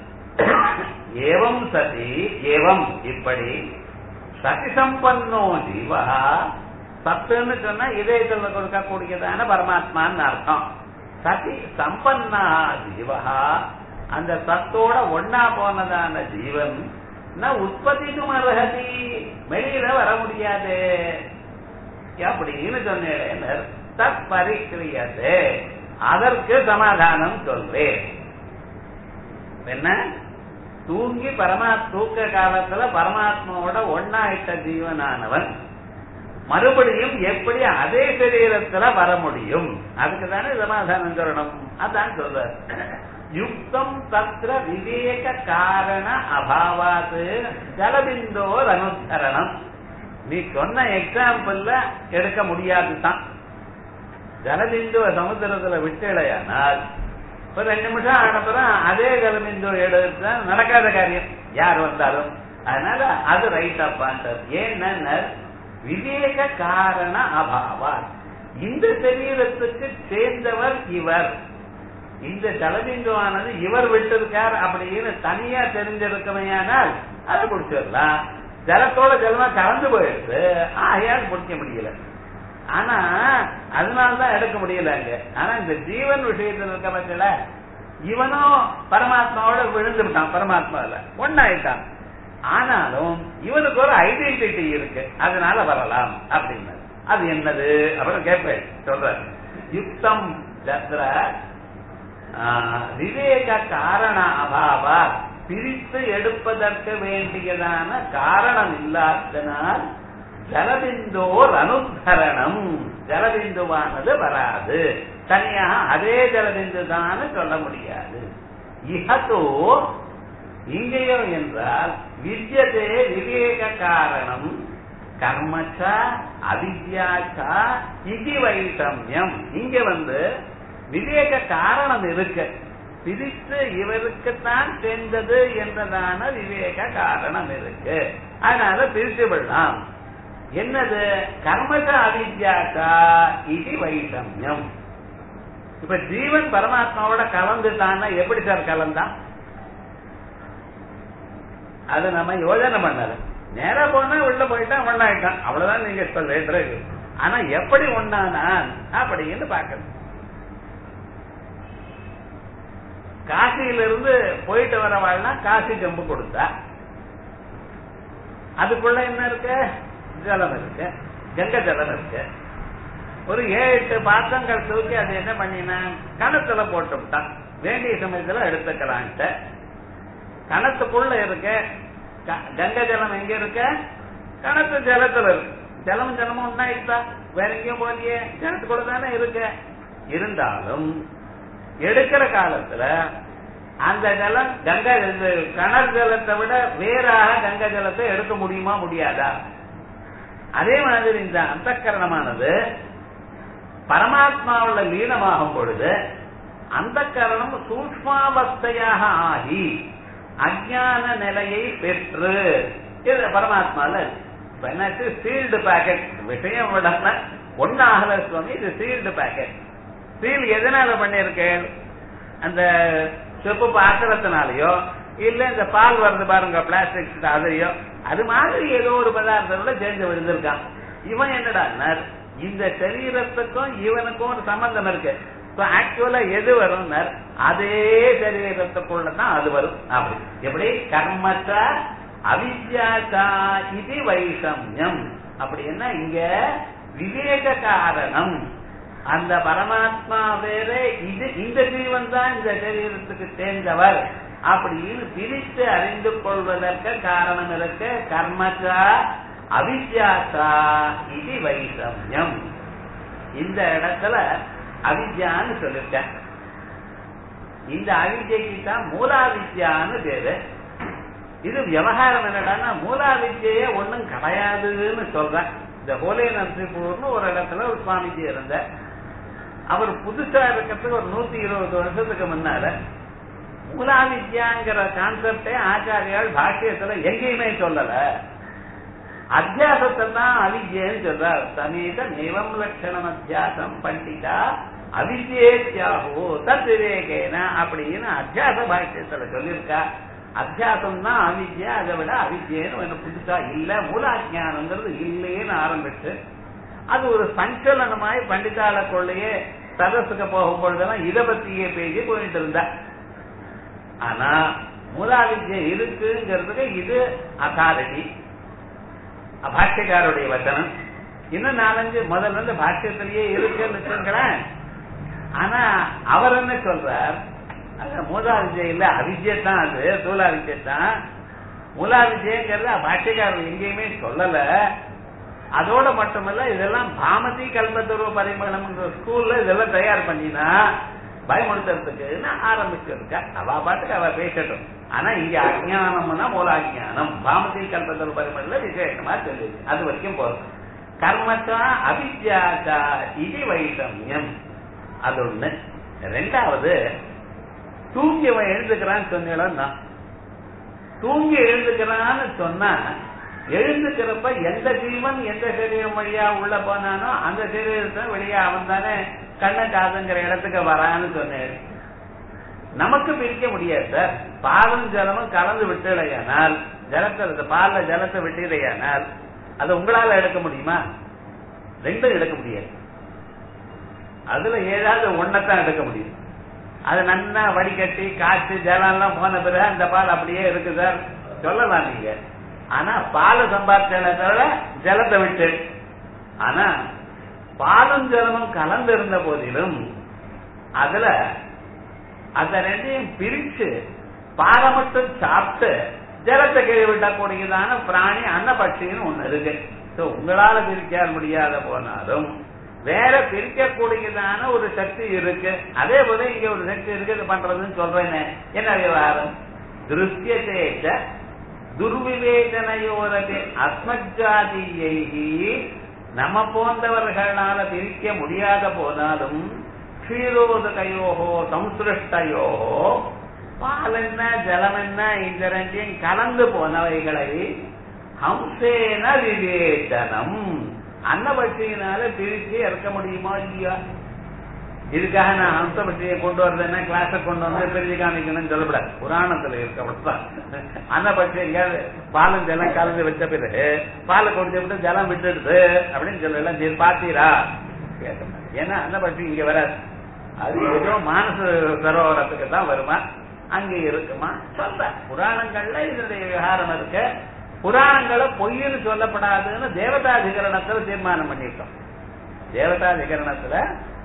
A: ஏவம் சதி ஏவம் இப்படி சதி சம்பன்னோ ஜீவா சத்துன்னு சொன்னா இதயத்துல கொடுக்கக்கூடியதான பரமாத்மான்னு அர்த்தம் சதி சம்பன்னா ஜீவா அந்த சத்தோட ஒன்னா போனதான ஜீவன் நான் உற்பத்திக்கும் அர்ஹதி வெளியில வர முடியாது அப்படின்னு சொன்னேன் தத் பரிக்கிரியது அதற்கு சமாதானம் சொல்றேன் என்ன தூங்கி பரமா தூக்க காலத்துல பரமாத்மாவோட ஒன்னாயிட்ட ஜீவனானவன் மறுபடியும் எப்படி அதே சரீரத்துல வர முடியும் அதுக்கு தானே சமாதானம் சொல்லணும் அதான் சொல்ற யுக்தம் தத்திர விவேக காரண அபாவாது ஜலபிந்தோ அனுசரணம் நீ சொன்ன எக்ஸாம்பிள்ல எடுக்க முடியாது தான் ஜலபிந்துவ சமுத்திரத்துல விட்டலையானால் ஒரு ரெண்டு நிமிஷம் ஆனப்புறம் அதே ஜலபிந்து எடுத்தா நடக்காத காரியம் யார் வந்தாலும் அதனால அது ரைட் அப்பான்றது ஏன்னா விவேக காரண அபாவா இந்த சரீரத்துக்கு சேர்ந்தவர் இவர் இந்த ஜலபிந்துவானது இவர் விட்டிருக்கார் அப்படின்னு தனியா தெரிஞ்சிருக்கமையானால் அதை பிடிச்சிடலாம் ஜலத்தோட ஜலமா கலந்து போயிடுது ஆகையால் பிடிக்க முடியல ஆனா அதனாலதான் எடுக்க முடியல அங்க ஆனா இந்த ஜீவன் விஷயத்துல இருக்க பட்சல இவனும் பரமாத்மாவோட விழுந்துட்டான் பரமாத்மாவில ஒன்னாயிட்டான் ஆனாலும் இவனுக்கு ஒரு ஐடென்டிட்டி இருக்கு அதனால வரலாம் அப்படின்னு அது என்னது அப்புறம் கேட்பேன் சொல்ற யுக்தம் சந்திர விவேக காரண அபாவா பிரித்து எடுப்பதற்கு வேண்டியதான காரணம் இல்லாதனால் ஜலபிந்தோர் அனுத்தரணம் ஜலபிந்துவானது வராது தனியாக அதே ஜலபிந்து தான் சொல்ல முடியாது இகத்தோ இங்கேயோ என்றால் வித்யதே விவேக காரணம் கர்மச்சா அவித்யாச்சா இகி வைஷமியம் இங்க வந்து விவேக காரணம் இருக்கு பிரித்து இவருக்குத்தான் சேர்ந்தது என்றதான விவேக காரணம் இருக்கு அதனால பிரித்து விடலாம் என்னது கர்மக அவித்யாக்கா இது வைஷமியம் இப்ப ஜீவன் பரமாத்மாவோட கலந்துட்டான்னா எப்படி சார் கலந்தான் அது நம்ம யோஜனை பண்ணல நேரா போனா உள்ள போயிட்டான் ஒன்னாயிட்டான் அவ்வளவுதான் நீங்க சொல்றது ஆனா எப்படி ஒன்னானான் அப்படின்னு பாக்கணும் காசியில இருந்து போயிட்டு வரவாள்னா காசி ஜம்பு கொடுத்தா அதுக்குள்ள என்ன இருக்கு ஜலம் இருக்கு கங்கை ஜலம் இருக்கு ஒரு ஏழு எட்டு பாத்திரங்கள் தூக்கி அது என்ன பண்ணினா கணத்துல போட்டு விட்டான் வேண்டிய சமயத்துல எடுத்துக்கலான்ட்டு கணத்துக்குள்ள இருக்க கங்கை ஜலம் எங்க இருக்க கணத்து ஜலத்துல இருக்கு ஜலம் ஜலமும் ஒன்னாயிட்டா வேற எங்கேயும் போலியே ஜலத்துக்குள்ள தானே இருக்க இருந்தாலும் எடுக்கிற காலத்துல அந்த ஜலம் கங்கை கணல் ஜலத்தை விட வேறாக கங்கை ஜலத்தை எடுக்க முடியுமா முடியாதா அதே மாதிரி இந்த அந்தக்கரணமானது பரமாத்மாவுள்ள லீனமாகும் பொழுது அந்த கரணம் சூக்மாவஸ்தையாக ஆகி அஜான நிலையை பெற்று இது பரமாத்மால இப்ப என்னாச்சு சீல்டு பேக்கெட் விஷயம் விடாம ஒன்னாகல சுவாமி இது சீல்டு பேக்கெட் சீல் எதனால பண்ணிருக்கேன் அந்த செப்பு பாத்திரத்தினாலயோ இல்ல இந்த பால் வருது பாருங்க பிளாஸ்டிக் அதையோ அது மாதிரி ஏதோ ஒரு பதார்த்தத்துல சேர்ந்து விழுந்திருக்கான் இவன் என்னடா இந்த சரீரத்துக்கும் இவனுக்கும் ஒரு சம்பந்தம் இருக்கு ஆக்சுவலா எது வரும் அதே சரீரத்துக்குள்ளதான் அது வரும் அப்படி எப்படி கர்மச்சா அவித்யாச்சா இது வைஷமியம் அப்படின்னா இங்க விவேக காரணம் அந்த பரமாத்மா வேற இது இந்த ஜீவன் தான் இந்த சரீரத்துக்கு சேர்ந்தவர் அப்படின்னு பிரித்து அறிந்து கொள்வதற்கு காரணம் இருக்கு கர்மச்சா அவித்யாசா இது வைஷமியம் இந்த இடத்துல அவித்யான்னு சொல்லிருக்கேன் இந்த அவித்யக்கு தான் மூலாவித்யான்னு பேரு இது விவகாரம் என்னடான்னா மூலாவித்யே ஒண்ணும் கிடையாதுன்னு சொல்றேன் இந்த ஹோலே நரசிபூர்னு ஒரு இடத்துல ஒரு சுவாமிஜி இருந்த அவர் புதுசா இருக்கிறதுக்கு ஒரு நூத்தி இருபது வருஷத்துக்கு முன்னால மூலாவித்யாங்கிற கான்செப்டே ஆச்சாரியால் பாஷ்யத்துல எங்கேயுமே சொல்லல அத்தியாசத்தை தான் அவித்யன்னு சொல்றார் சமீத நிவம் லட்சணம் அத்தியாசம் பண்டிதா அவித்யேத்யாகோ தத் விவேகேன அப்படின்னு அத்தியாச பாஷ்யத்துல சொல்லியிருக்கா அத்தியாசம் தான் அவித்யா அதை விட அவித்யன்னு ஒண்ணு புதுசா இல்ல மூலாஜானங்கிறது இல்லைன்னு ஆரம்பிச்சு அது ஒரு சஞ்சலனமாய் பண்டிதால கொள்ளையே சதஸுக்கு போகும் பொழுதெல்லாம் இதை பத்தியே பேசி போயிட்டு இருந்தா ஆனா மூலாவித்யை இருக்குங்கிறதுக்கு இது அதாரிட்டி பாஷ்யக்காருடைய வச்சனம் இன்னும் நாலஞ்சு முதல்ல இருந்து பாஷ்யத்திலேயே இருக்குன்னு வச்சுங்களேன் ஆனா அவர் என்ன சொல்றார் மூலாவித்யை இல்ல அவித்யை தான் அது தூளாவித்யை தான் மூலாவித்யங்கிறது பாஷ்யக்காரர் எங்கேயுமே சொல்லல அதோட மட்டுமல்ல இதெல்லாம் பாமதி கல்பத்துருவ பரிமளம் ஸ்கூல்ல இதெல்லாம் தயார் பண்ணினா பயமுறுத்துறதுக்குன்னு ஆரம்பிச்சிருக்கா அவ பாட்டுக்கு அவ பேசட்டும் ஆனா இங்க அஜானம்னா மூலாஜானம் பாமதி கல்பத்துருவ பரிமள விசேஷமா சொல்லுது அது வரைக்கும் போறோம் கர்மத்தா அவித்யாச்சா இது வைஷமியம் அது ஒண்ணு ரெண்டாவது தூங்கி அவன் எழுந்துக்கிறான்னு சொன்னா தூங்கி எழுந்துக்கிறான்னு சொன்னா எழுந்துக்கிறப்ப எந்த ஜீவன் எந்த சரீரம் வழியா உள்ள போனானோ அந்த சரீரத்தை வெளியே அவன் தானே கண்ண காதுங்கிற இடத்துக்கு வரான்னு சொன்னேன் நமக்கு பிரிக்க முடியாது சார் பாலும் ஜலமும் கலந்து விட்டுடையானால் ஜலத்தை பால்ல ஜலத்தை விட்டுடையானால் அது உங்களால எடுக்க முடியுமா ரெண்டும் எடுக்க முடியாது அதுல ஏதாவது ஒன்னத்தான் எடுக்க முடியும் அது நன்னா வடிகட்டி காற்று ஜலம் எல்லாம் போன பிறகு அந்த பால் அப்படியே இருக்கு சார் சொல்லலாம் நீங்க ஆனா பால சம்பாதிச்சத தவிர ஜலத்தை விட்டு ஆனா பாலும் ஜலமும் கலந்து இருந்த போதிலும் அதுல அந்த ரெண்டையும் பிரிச்சு பாலை மட்டும் சாப்பிட்டு ஜலத்தை கீழே விட்டக்கூடியதான பிராணி அன்னபட்சின்னு ஒண்ணு இருக்கு உங்களால பிரிக்க முடியாத போனாலும் வேற பிரிக்கக்கூடியதான ஒரு சக்தி இருக்கு அதே போல இங்க ஒரு சக்தி இருக்கு பண்றதுன்னு சொல்றேன்னு என்ன விவகாரம் திருஷ்யத்தேச்ச துர்விவேதனையோரது அஸ்மஜாதியை நம்ம போன்றவர்களால பிரிக்க முடியாத போனாலும் க்ஷீரோதகையோகோ சம்சிருஷ்டையோகோ பால் என்ன ஜலம் என்ன இந்த ரெண்டையும் கலந்து போனவைகளை ஹம்சேன விவேச்சனம் அன்னபட்சியினால பிரிச்சு இறக்க முடியுமா இல்லையா இதுக்காக நான் ஹம்ச பட்சியை கொண்டு வரதுன்னா கிளாஸ கொண்டு வந்து பிரிஞ்சு காமிக்கணும்னு சொல்லப்படாது புராணத்துல இருக்கப்படத்தான் அன்னபட்சி எங்கேயாவது பாலும் ஜலம் கலந்து வச்ச பிறகு பாலை குடிச்ச விட்டு ஜலம் விட்டுடுது அப்படின்னு சொல்லலாம் சரி பாத்தீரா கேட்கணும் ஏன்னா அன்னபட்சி இங்க வராது அது ஏதோ மானச சரோவரத்துக்கு தான் வருமா அங்க இருக்குமா சொல்ற புராணங்கள்ல இதனுடைய விவகாரம் இருக்கு புராணங்களை பொய்ன்னு சொல்லப்படாதுன்னு தேவதாதிகரணத்துல தீர்மானம் பண்ணிட்டோம் தேவதாதிகரணத்துல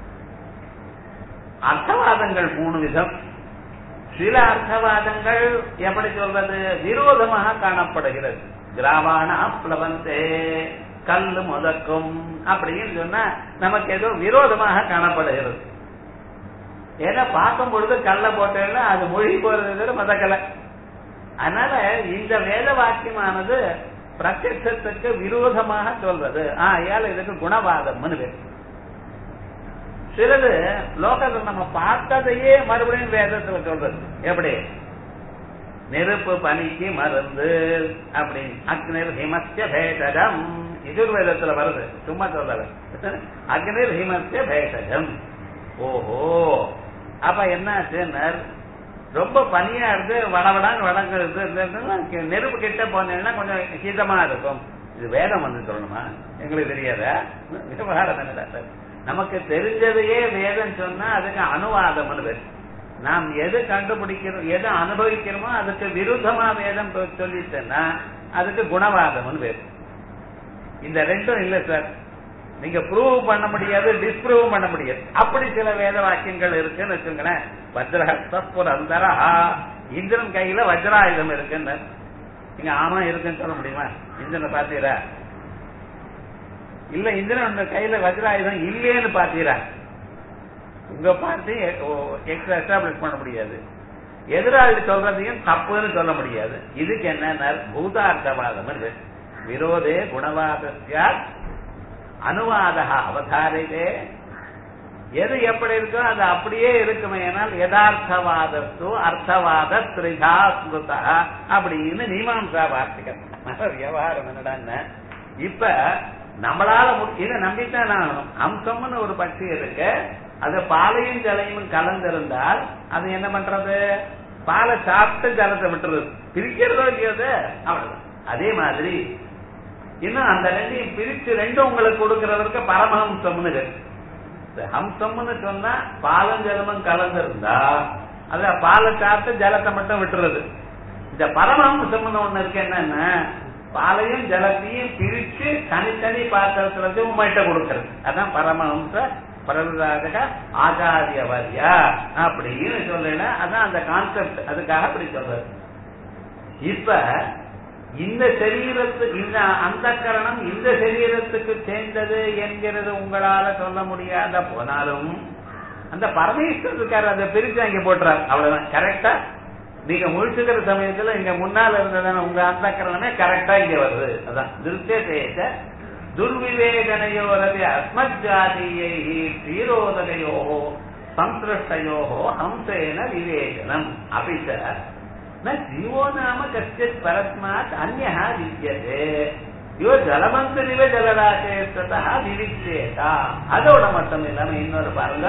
A: அர்த்தவாதங்கள் மூணு விதம் சில அர்த்தவாதங்கள் எப்படி சொல்றது விரோதமாக காணப்படுகிறது கிராமான பிளவந்தே கல்லு முதக்கும் அப்படின்னு சொன்னா நமக்கு ஏதோ விரோதமாக காணப்படுகிறது ஏன்னா பார்க்கும் பொழுது கல்ல போட்டேன்னா அது மொழி போறது மதக்கலை அதனால இந்த வேத வாக்கியமானது பிரத்யத்துக்கு விரோதமாக சொல்றது ஆயால் இதுக்கு குணவாதம்னு பேர் சிலது லோகத்தில் நம்ம பார்த்ததையே மறுபடியும் வேதத்துல சொல்றது எப்படி நெருப்பு பனிக்கு மருந்து அப்படி அக்னிர் ஹிமஸ்ய பேஷஜம் எதிர்வேதத்துல வருது சும்மா சொல்லல அக்னிர் ஹிமஸ்ய பேஷஜம் ஓஹோ அப்ப என்னாச்சுன்னா ரொம்ப பனியா இருந்து வடவடான்னு வடங்கிறது நெருப்பு கிட்ட போனீங்கன்னா கொஞ்சம் ஹீதமா இருக்கும் இது வேதம் வந்து சொல்லணுமா எங்களுக்கு தெரியாதா விவகாரம் என்ன நமக்கு தெரிஞ்சதையே வேதம் சொன்னா அதுக்கு அனுவாதம்னு பேர் நாம் எது கண்டுபிடிக்கிறோம் எது அனுபவிக்கிறோமோ அதுக்கு விருத்தமா வேதம் சொல்லிட்டேன்னா அதுக்கு குணவாதம்னு பேர் இந்த ரெண்டும் இல்ல சார் நீங்க ப்ரூவ் பண்ண முடியாது டிஸ்ப்ரூவ் பண்ண முடியாது அப்படி சில வேத வாக்கியங்கள் இருக்குன்னு வச்சுங்களேன் வஜ்ரஹஸ்தரா இந்திரன் கையில வஜ்ராயுதம் இருக்குன்னு நீங்க ஆமா இருக்குன்னு சொல்ல முடியுமா இந்திரனை பாத்தீரா இல்ல இந்திரன் கையில வஜ்ராயுதம் இல்லேன்னு பாத்தீரா உங்க பார்த்து எஸ்டாப்ளிஷ் பண்ண முடியாது எதிராளி சொல்றதையும் தப்புன்னு சொல்ல முடியாது இதுக்கு என்ன பூதார்த்தவாதம் விரோதே குணவாதத்தியா அனுவாத அவதாரிலே எது எப்படி இருக்கோ அது அப்படியே இருக்குமே ஏனால் யதார்த்தவாதத்து அர்த்தவாத திரிதா ஸ்மிருதா அப்படின்னு மீமாம்சா வார்த்தைகள் விவகாரம் என்னடான்னு இப்ப நம்மளால இதை நம்பித்தான் ஆகணும் அம்சம்னு ஒரு பட்சி இருக்கு அது பாலையும் ஜலையும் கலந்திருந்தால் அது என்ன பண்றது பாலை சாப்பிட்டு ஜலத்தை விட்டுறது பிரிக்கிறதோ இல்லையோது அவ்வளவுதான் அதே மாதிரி இன்னும் அந்த ரெண்டையும் பிரிச்சு ரெண்டும் உங்களுக்கு கொடுக்கறதற்கு பரமஹம்சம்னு ஹம்சம்னு சொன்னா பாலும் ஜலமும் கலந்திருந்தா அத பாலை சாப்பிட்டு ஜலத்தை மட்டும் விட்டுறது இந்த பரமஹம்சம்னு ஒண்ணு இருக்கு என்னன்னா பாலையும் ஜலத்தையும் பிரிச்சு தனித்தனி பாத்திரத்துல வச்சு உண்மையிட்ட கொடுக்கறது அதான் பரமஹம்ச பரவராஜக ஆச்சாரிய வரியா அப்படின்னு சொல்லல அதான் அந்த கான்செப்ட் அதுக்காக அப்படி சொல்றது இப்ப இந்த சரீரத்துக்கு இந்த அந்த கரணம் இந்த சரீரத்துக்கு சேர்ந்தது என்கிறது உங்களால சொல்ல முடியாத போனாலும் அந்த பரமேஸ்வரர் இருக்காரு அதை பிரிச்சு அங்க போட்டுறாரு அவ்வளவுதான் கரெக்டா நீங்க முழிச்சுக்கிற சமயத்துல இங்க முன்னால இருந்ததான உங்க அந்த கரணமே கரெக்டா இங்க வருது அதான் திருத்தேச துர்விவேகனையோரது அஸ்மஜாதியை தீரோதகையோ சந்திருஷ்டையோ ஹம்சேன விவேகனம் அபிச்ச न जीवो नाम कश्चित् परस्मात् अन्यः विद्यते இவ ஜலமந்திரிவ ஜலராசேத்தா விவிச்சேதா அதோட மட்டும் இல்லாம இன்னொரு பாருங்க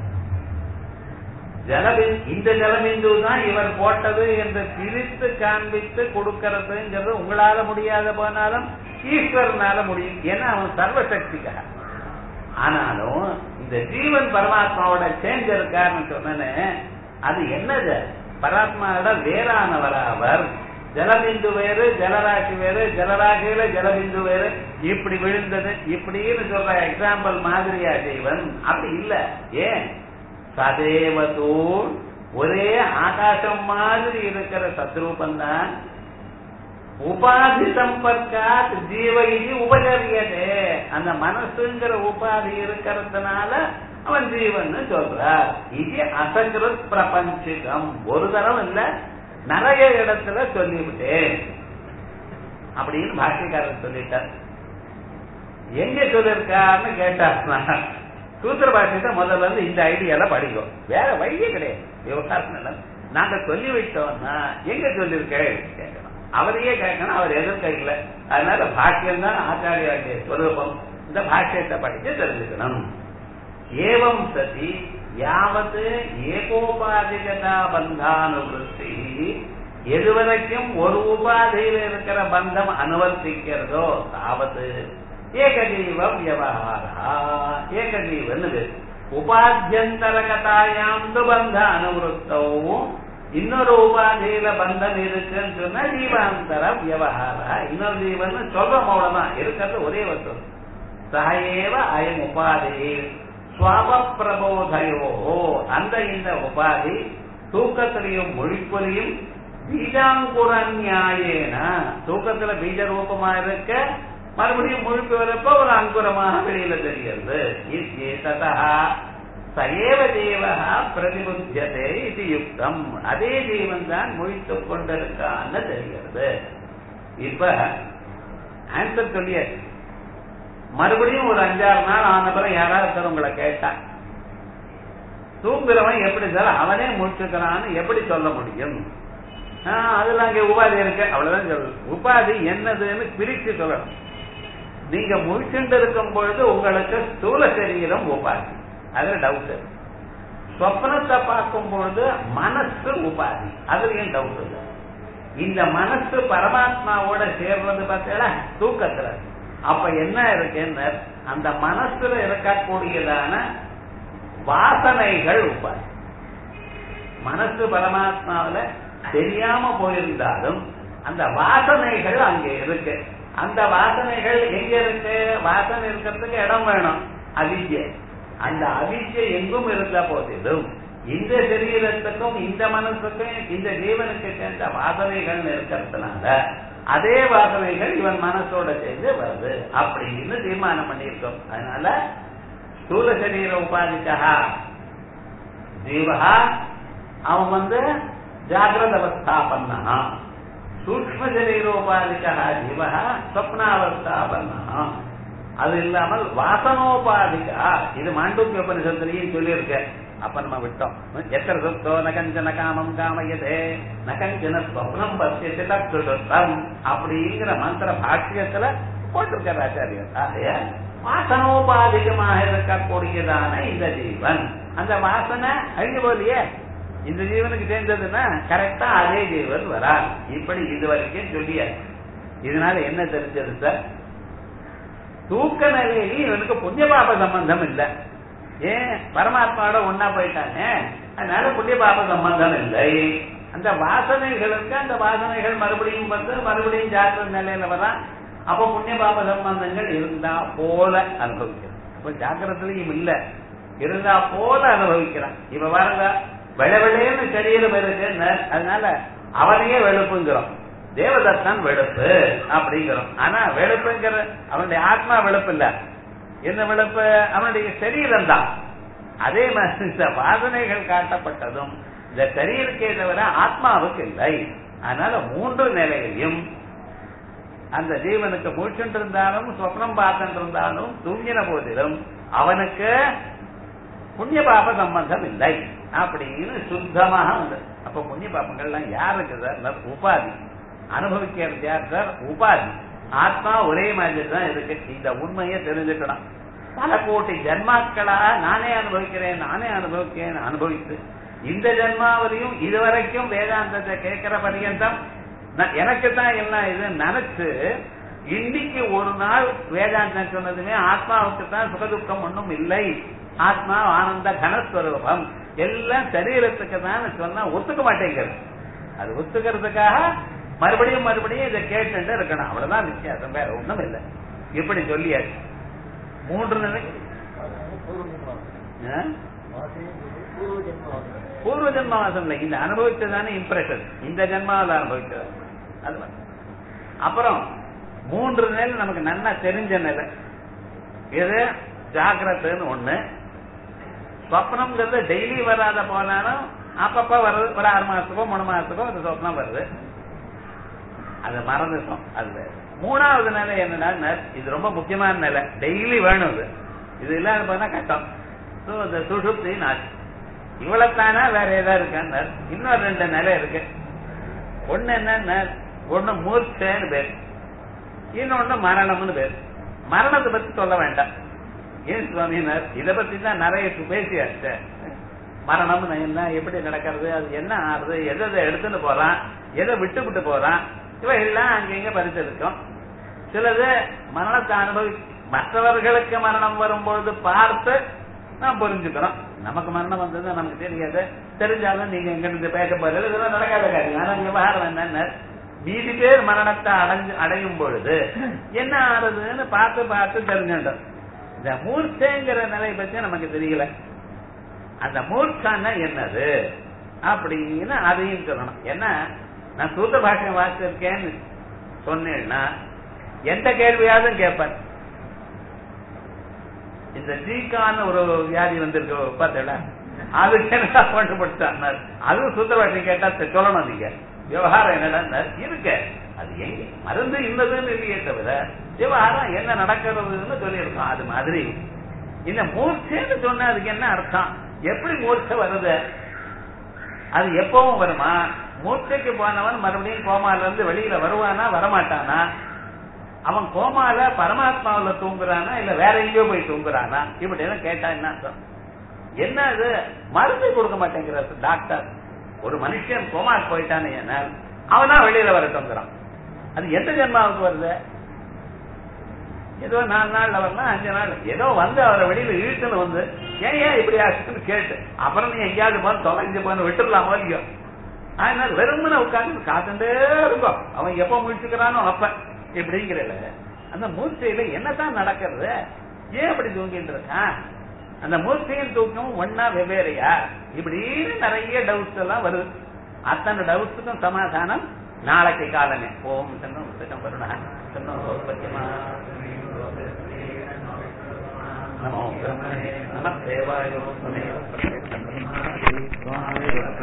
A: ஜலபின் இந்த ஜலபிந்து தான் இவர் போட்டது என்று பிரித்து காண்பித்து கொடுக்கறதுங்கிறது உங்களால முடியாத போனாலும் ஈஸ்வரனால முடியும் ஏன்னா அவன் சர்வசக்திக்காக ஆனாலும் இந்த ஜீவன் பரமாத்மாவோட சேர்ந்து இருக்காருன்னு சொன்னேன்னு அது என்னது பரமாத்மாவோட வேறானவர் அவர் ஜலபிந்து வேறு ஜலராசி வேறு ஜலராசியில ஜலபிந்து வேறு இப்படி விழுந்தது இப்படின்னு சொல்ற எக்ஸாம்பிள் மாதிரியா ஜீவன் அப்படி இல்ல ஏன் சதேவதூர் ஒரே ஆகாசம் மாதிரி இருக்கிற சத்ரூபம் தான் உபாதி சம்பர்க்காத் ஜீவகி உபகரியதே அந்த மனசுங்கிற உபாதி இருக்கிறதுனால அவன் ஜீவன் சொல்றார் இது அசகிருத் பிரபஞ்சிகம் ஒரு தரம் இல்ல நிறைய இடத்துல சொல்லிவிட்டேன் அப்படின்னு பாஷ்யக்காரர் சொல்லிட்டார் எங்க சொல்லிருக்காருன்னு கேட்டார் சூத்திர பாஷ்யத்தை முதல்ல இருந்து இந்த ஐடியால படிக்கும் வேற வழியே கிடையாது விவகாரம் நாங்க சொல்லி விட்டோம்னா எங்க சொல்லிருக்க கேட்கணும் அவரையே கேட்கணும் அவர் எதிர்க்க இல்லை அதனால பாஷ்யம் தான் ஆச்சாரியாவுடைய ஸ்வரூபம் இந்த பாஷ்யத்தை படிச்சு தெரிஞ்சுக்கணும் ஏவம் சதி யாவத் ஏகோபாதிகதா பந்தானுவருத்தி எதுவரைக்கும் ஒரு உபாதியில இருக்கிற பந்தம் அனுவர்த்திக்கிறதோ தாவது ஏகஜீவ வியவஹாரா ஏகஜீவன் உபாத்தியந்தரகதாயாம் பந்த அனுவருத்தவும் இன்னொரு உபாதியில பந்தம் இருக்குன்னு சொன்னா ஜீவாந்தர வியவஹாரா இன்னொரு ஜீவன் சொல்றோம் அவ்வளவுதான் இருக்கிறது ஒரே வஸ்து சகையேவ அயம் உபாதி சுவாப பிரபோதையோ அந்த இந்த உபாதி தூக்கத்திலையும் முழிப்புலையும் பீஜாங்குர நியாயேன தூக்கத்துல பீஜ ரூபமா இருக்க மறுபடியும் முழுப்பு வரப்ப ஒரு அங்குரமாக வெளியில தெரிகிறது ததா சயேவ தேவா பிரதிபுத்தியதே இது யுக்தம் அதே ஜீவன் தான் முழித்துக் கொண்டிருக்கான்னு தெரிகிறது இப்ப ஆன்சர் சொல்லியாச்சு மறுபடியும் ஒரு அஞ்சாறு நாள் ஆன பிறகு யாராவது உங்களை கேட்டா தூங்குறவன் எப்படி சார் அவனே முடிச்சுக்கிறான்னு எப்படி சொல்ல முடியும் அதுல அங்க உபாதி இருக்கு அவ்வளவுதான் சொல்லணும் உபாதி என்னதுன்னு பிரிச்சு சொல்லணும் நீங்க முழிச்சுட்டு இருக்கும் பொழுது உங்களுக்கு ஸ்தூல சரீரம் உபாதி அதுல டவுட் சொப்னத்தை பார்க்கும் பொழுது மனசு உபாதி அதுலயும் டவுட் இல்லை இந்த மனசு பரமாத்மாவோட சேர்றது பார்த்தீங்களா தூக்கத்துல அப்ப என்ன இருக்குன்னு அந்த மனசுல இருக்கக்கூடியதான வாசனைகள் உபாதி மனசு பரமாத்மாவில தெரியாம போயிருந்தாலும் அந்த வாசனைகள் அங்க இருக்கு அந்த வாசனைகள் எங்க இருக்கு வாசனை இருக்கிறதுக்கு இடம் வேணும் அவித்யை அந்த அவித்யை எங்கும் இருந்த போதிலும் இந்த சரீரத்துக்கும் இந்த மனசுக்கும் இந்த ஜீவனுக்கு சேர்ந்த வாசனைகள் இருக்கிறதுனால அதே வாசனைகள் இவன் மனசோட சேர்ந்து வருது அப்படின்னு தீர்மானம் பண்ணியிருக்கோம் அதனால ஸ்தூல சரீர உபாதிக்கா ஜீவா அவன் வந்து ஜாகிரத அவஸ்தா பண்ணா சூக்ம சரீரோபாதிக்கா ஜீவா ஸ்வப்னாவஸ்தா பண்ணா அது இல்லாமல் வாசனோபாதிக்கா இது மாண்டூக்கிய உபனிஷத்துலையும் சொல்லியிருக்க அப்ப நம்ம விட்டோம் எத்தனை சுத்தோ நகஞ்சன காமம் காமயதே நகஞ்சன ஸ்வப்னம் பசியத்தை தத்துடம் அப்படிங்கிற மந்திர பாஷ்யத்துல போட்டிருக்கார் ஆச்சாரியர் ஆகைய வாசனோபாதிகமாக இருக்கக்கூடியதான இந்த ஜீவன் அந்த வாசனை அழிஞ்சு போலியே இந்த ஜீவனுக்கு சேர்ந்ததுன்னா கரெக்டா அதே ஜீவன் வரா இப்படி இது வரைக்கும் சொல்லியாச்சு இதனால என்ன தெரிஞ்சது சார் தூக்க நிலையில இவனுக்கு புண்ணிய பாப சம்பந்தம் இல்லை ஏன் பரமாத்மாவோட ஒன்னா போயிட்டானே அதனால புண்ணிய பாப சம்பந்தம் இல்லை அந்த வாசனைகளுக்கு அந்த வாசனைகள் மறுபடியும் வந்து மறுபடியும் ஜாக்கிரத நிலையில வரா அப்ப புண்ணிய பாப சம்பந்தங்கள் இருந்தா போல அனுபவிக்கிறான் இப்ப ஜாக்கிரத்திலையும் இல்ல இருந்தா போல அனுபவிக்கிறான் இப்ப பாருங்க வெளவெளேன்னு சரீரம் இருக்கு அதனால அவனையே வெளுப்புங்கிறோம் தேவதத்தான் வெளுப்பு அப்படிங்கிறோம் ஆனா வெளுப்புங்கிற அவனுடைய ஆத்மா வெளுப்பு இல்ல என்ன வெளுப்பு அவனுடைய சரீரம் தான் அதே மாதிரி இந்த வாசனைகள் காட்டப்பட்டதும் இந்த சரீரக்கே தவிர ஆத்மாவுக்கு இல்லை அதனால மூன்று நிலையிலையும் அந்த ஜீவனுக்கு மூச்சுட்டு இருந்தாலும் சொப்னம் பார்த்துட்டு இருந்தாலும் தூங்கின போதிலும் அவனுக்கு புண்ணிய பாப சம்பந்தம் இல்லை அப்படின்னு சுத்தமாக வந்தது அப்ப புண்ணிய பாபங்கள்லாம் யாருக்கு சார் உபாதி அனுபவிக்கிறது யார் சார் உபாதி ஆத்மா ஒரே மாதிரி தான் இருக்கு இந்த உண்மையை தெரிஞ்சுக்கணும் பல கோட்டி ஜன்மாக்களா நானே அனுபவிக்கிறேன் நானே அனுபவிக்கிறேன் அனுபவித்து இந்த ஜென்மாவிலையும் இதுவரைக்கும் வேதாந்தத்தை கேட்கிற பரியந்தம் எனக்கு தான் எல்லாம் இது நினைச்சு இன்னைக்கு ஒரு நாள் வேதாந்தம் சொன்னதுமே ஆத்மாவுக்கு தான் சுகதுக்கம் ஒன்றும் இல்லை ஆத்மா ஆனந்த கனஸ்வரூபம் எல்லாம் சரீரத்துக்கு தான் சொன்னா ஒத்துக்க மாட்டேங்கிறது அது ஒத்துக்கிறதுக்காக மறுபடியும் மறுபடியும் இதை கேட்டு இருக்கணும் அவ்வளவுதான் வித்தியாசம் வேற ஒண்ணும் இல்லை இப்படி சொல்லியாச்சு மூன்று நிலை பூர்வ ஜென்மவாசம் இல்லை இந்த அனுபவித்ததானே இம்ப்ரெஷன் இந்த ஜென்மாவில் அனுபவிக்கிறது அது அப்புறம் மூன்று நிலை நமக்கு நன்னா தெரிஞ்ச நிலை இது ஜாகிரத்துன்னு ஒண்ணு சொப்னம்ங்கிறது டெய்லி வராத போனாலும் அப்பப்ப வருது ஒரு ஆறு மாசத்துக்கோ மூணு மாசத்துக்கோ அந்த சொப்னம் வருது அது மறந்துட்டோம் அது மூணாவது நிலை என்னன்னா இது ரொம்ப முக்கியமான நிலை டெய்லி வேணும் இது இது இல்லாத போனா கஷ்டம் ஸோ இந்த சுஷுப்தி நாச்சு இவ்வளவுதானா வேற ஏதாவது இருக்கான்னு இன்னொரு ரெண்டு நிலை இருக்கு ஒண்ணு என்ன ஒண்ணு மூர்ச்சைன்னு பேர் இன்னொன்னு மரணம்னு பேர் மரணத்தை பத்தி சொல்ல வேண்டாம் ஏன் சுவாமினார் இதை பத்தி தான் நிறைய பேசியாச்சு மரணம்னு என்ன எப்படி நடக்கிறது அது என்ன ஆறுது எதை எதை எடுத்துன்னு போறான் எதை விட்டு விட்டு போறான் இவைகள்லாம் அங்கங்க பரிசெடுக்கும் சிலது மரணத்தை அனுபவி மற்றவர்களுக்கு மரணம் வரும்பொழுது பார்த்து நாம் புரிஞ்சுக்கிறோம் நமக்கு மரணம் வந்தது நமக்கு தெரியாது தெரிஞ்சாலும் நீங்க எங்க இருந்து பேச போறது இதெல்லாம் நடக்காத காரியம் ஆனா விவகாரம் என்னன்னு மீதி பேர் மரணத்தை அடைஞ்சு அடையும் பொழுது என்ன ஆறுதுன்னு பார்த்து பார்த்து தெரிஞ்சுட்டோம் இந்த மூர்ச்சைங்கிற நிலை பத்தி நமக்கு தெரியல அந்த மூர்ச்சான்னா என்னது அப்படின்னு அதையும் சொல்லணும் என்ன நான் சூத்த பாஷை வாசிச்சிருக்கேன்னு சொன்னேன்னா எந்த கேள்வியாவது கேட்பேன் இந்த ஜீக்கான ஒரு வியாதி வந்திருக்கு பார்த்தல அதுக்கு என்ன கண்டுபிடிச்சார் அதுவும் சுத்த பாஷை கேட்டா சொல்லணும் நீங்க விவகாரம் என்னடா இருக்க அது எங்க மருந்து இருந்ததுன்னு இல்லையே தவிர விவகாரம் என்ன நடக்கிறதுன்னு சொல்லியிருக்கோம் அது மாதிரி இந்த மூர்ச்சைன்னு சொன்ன அதுக்கு என்ன அர்த்தம் எப்படி மூர்ச்சை வருது அது எப்பவும் வருமா மூர்ச்சைக்கு போனவன் மறுபடியும் கோமால இருந்து வெளியில வருவானா வரமாட்டானா அவன் கோமால பரமாத்மாவில தூங்குறானா இல்ல வேற எங்கேயோ போய் தூங்குறானா இப்படி எல்லாம் கேட்டா என்ன அர்த்தம் என்ன அது மருந்து கொடுக்க மாட்டேங்கிறார் டாக்டர் ஒரு மனுஷன் கோமாக்கு போயிட்டானே என்ன அவனா வெளியில வரட்டும்ங்கிறான் அது எந்த ஜென்மாவுக்கு வருது ஏதோ நாலு நாள்ல வரலாம் அஞ்சு நாள் ஏதோ வந்து அவரை வெளியில இழுத்துன்னு வந்து ஏன் ஏன் இப்படி ஆச்சுன்னு கேட்டு அப்புறம் நீ எங்கேயாவது போன தொலைஞ்சு போன விட்டுடலாமோ இல்லையோ அதனால வெறுமனை உட்கார்ந்து காத்துட்டே இருக்கும் அவன் எப்ப முடிச்சுக்கிறானோ அப்ப இப்படிங்கிறல அந்த மூர்ச்சையில என்னதான் நடக்கிறது ஏன் அப்படி தூங்கிட்டு இருக்கான் அந்த மூர்ச்சையும் தூக்கம் ஒன்னா வெவ்வேறையா இப்படின்னு நிறைய டவுட்ஸ் எல்லாம் வருது அத்தனை டவுட்ஸுக்கும் சமாதானம் நாளைக்கு காலமே ஓம் சன்னம் புத்தகம் வருணா சன்னம் சௌபத்தியமா நமோ பிரம்மணே நம தேவாயோ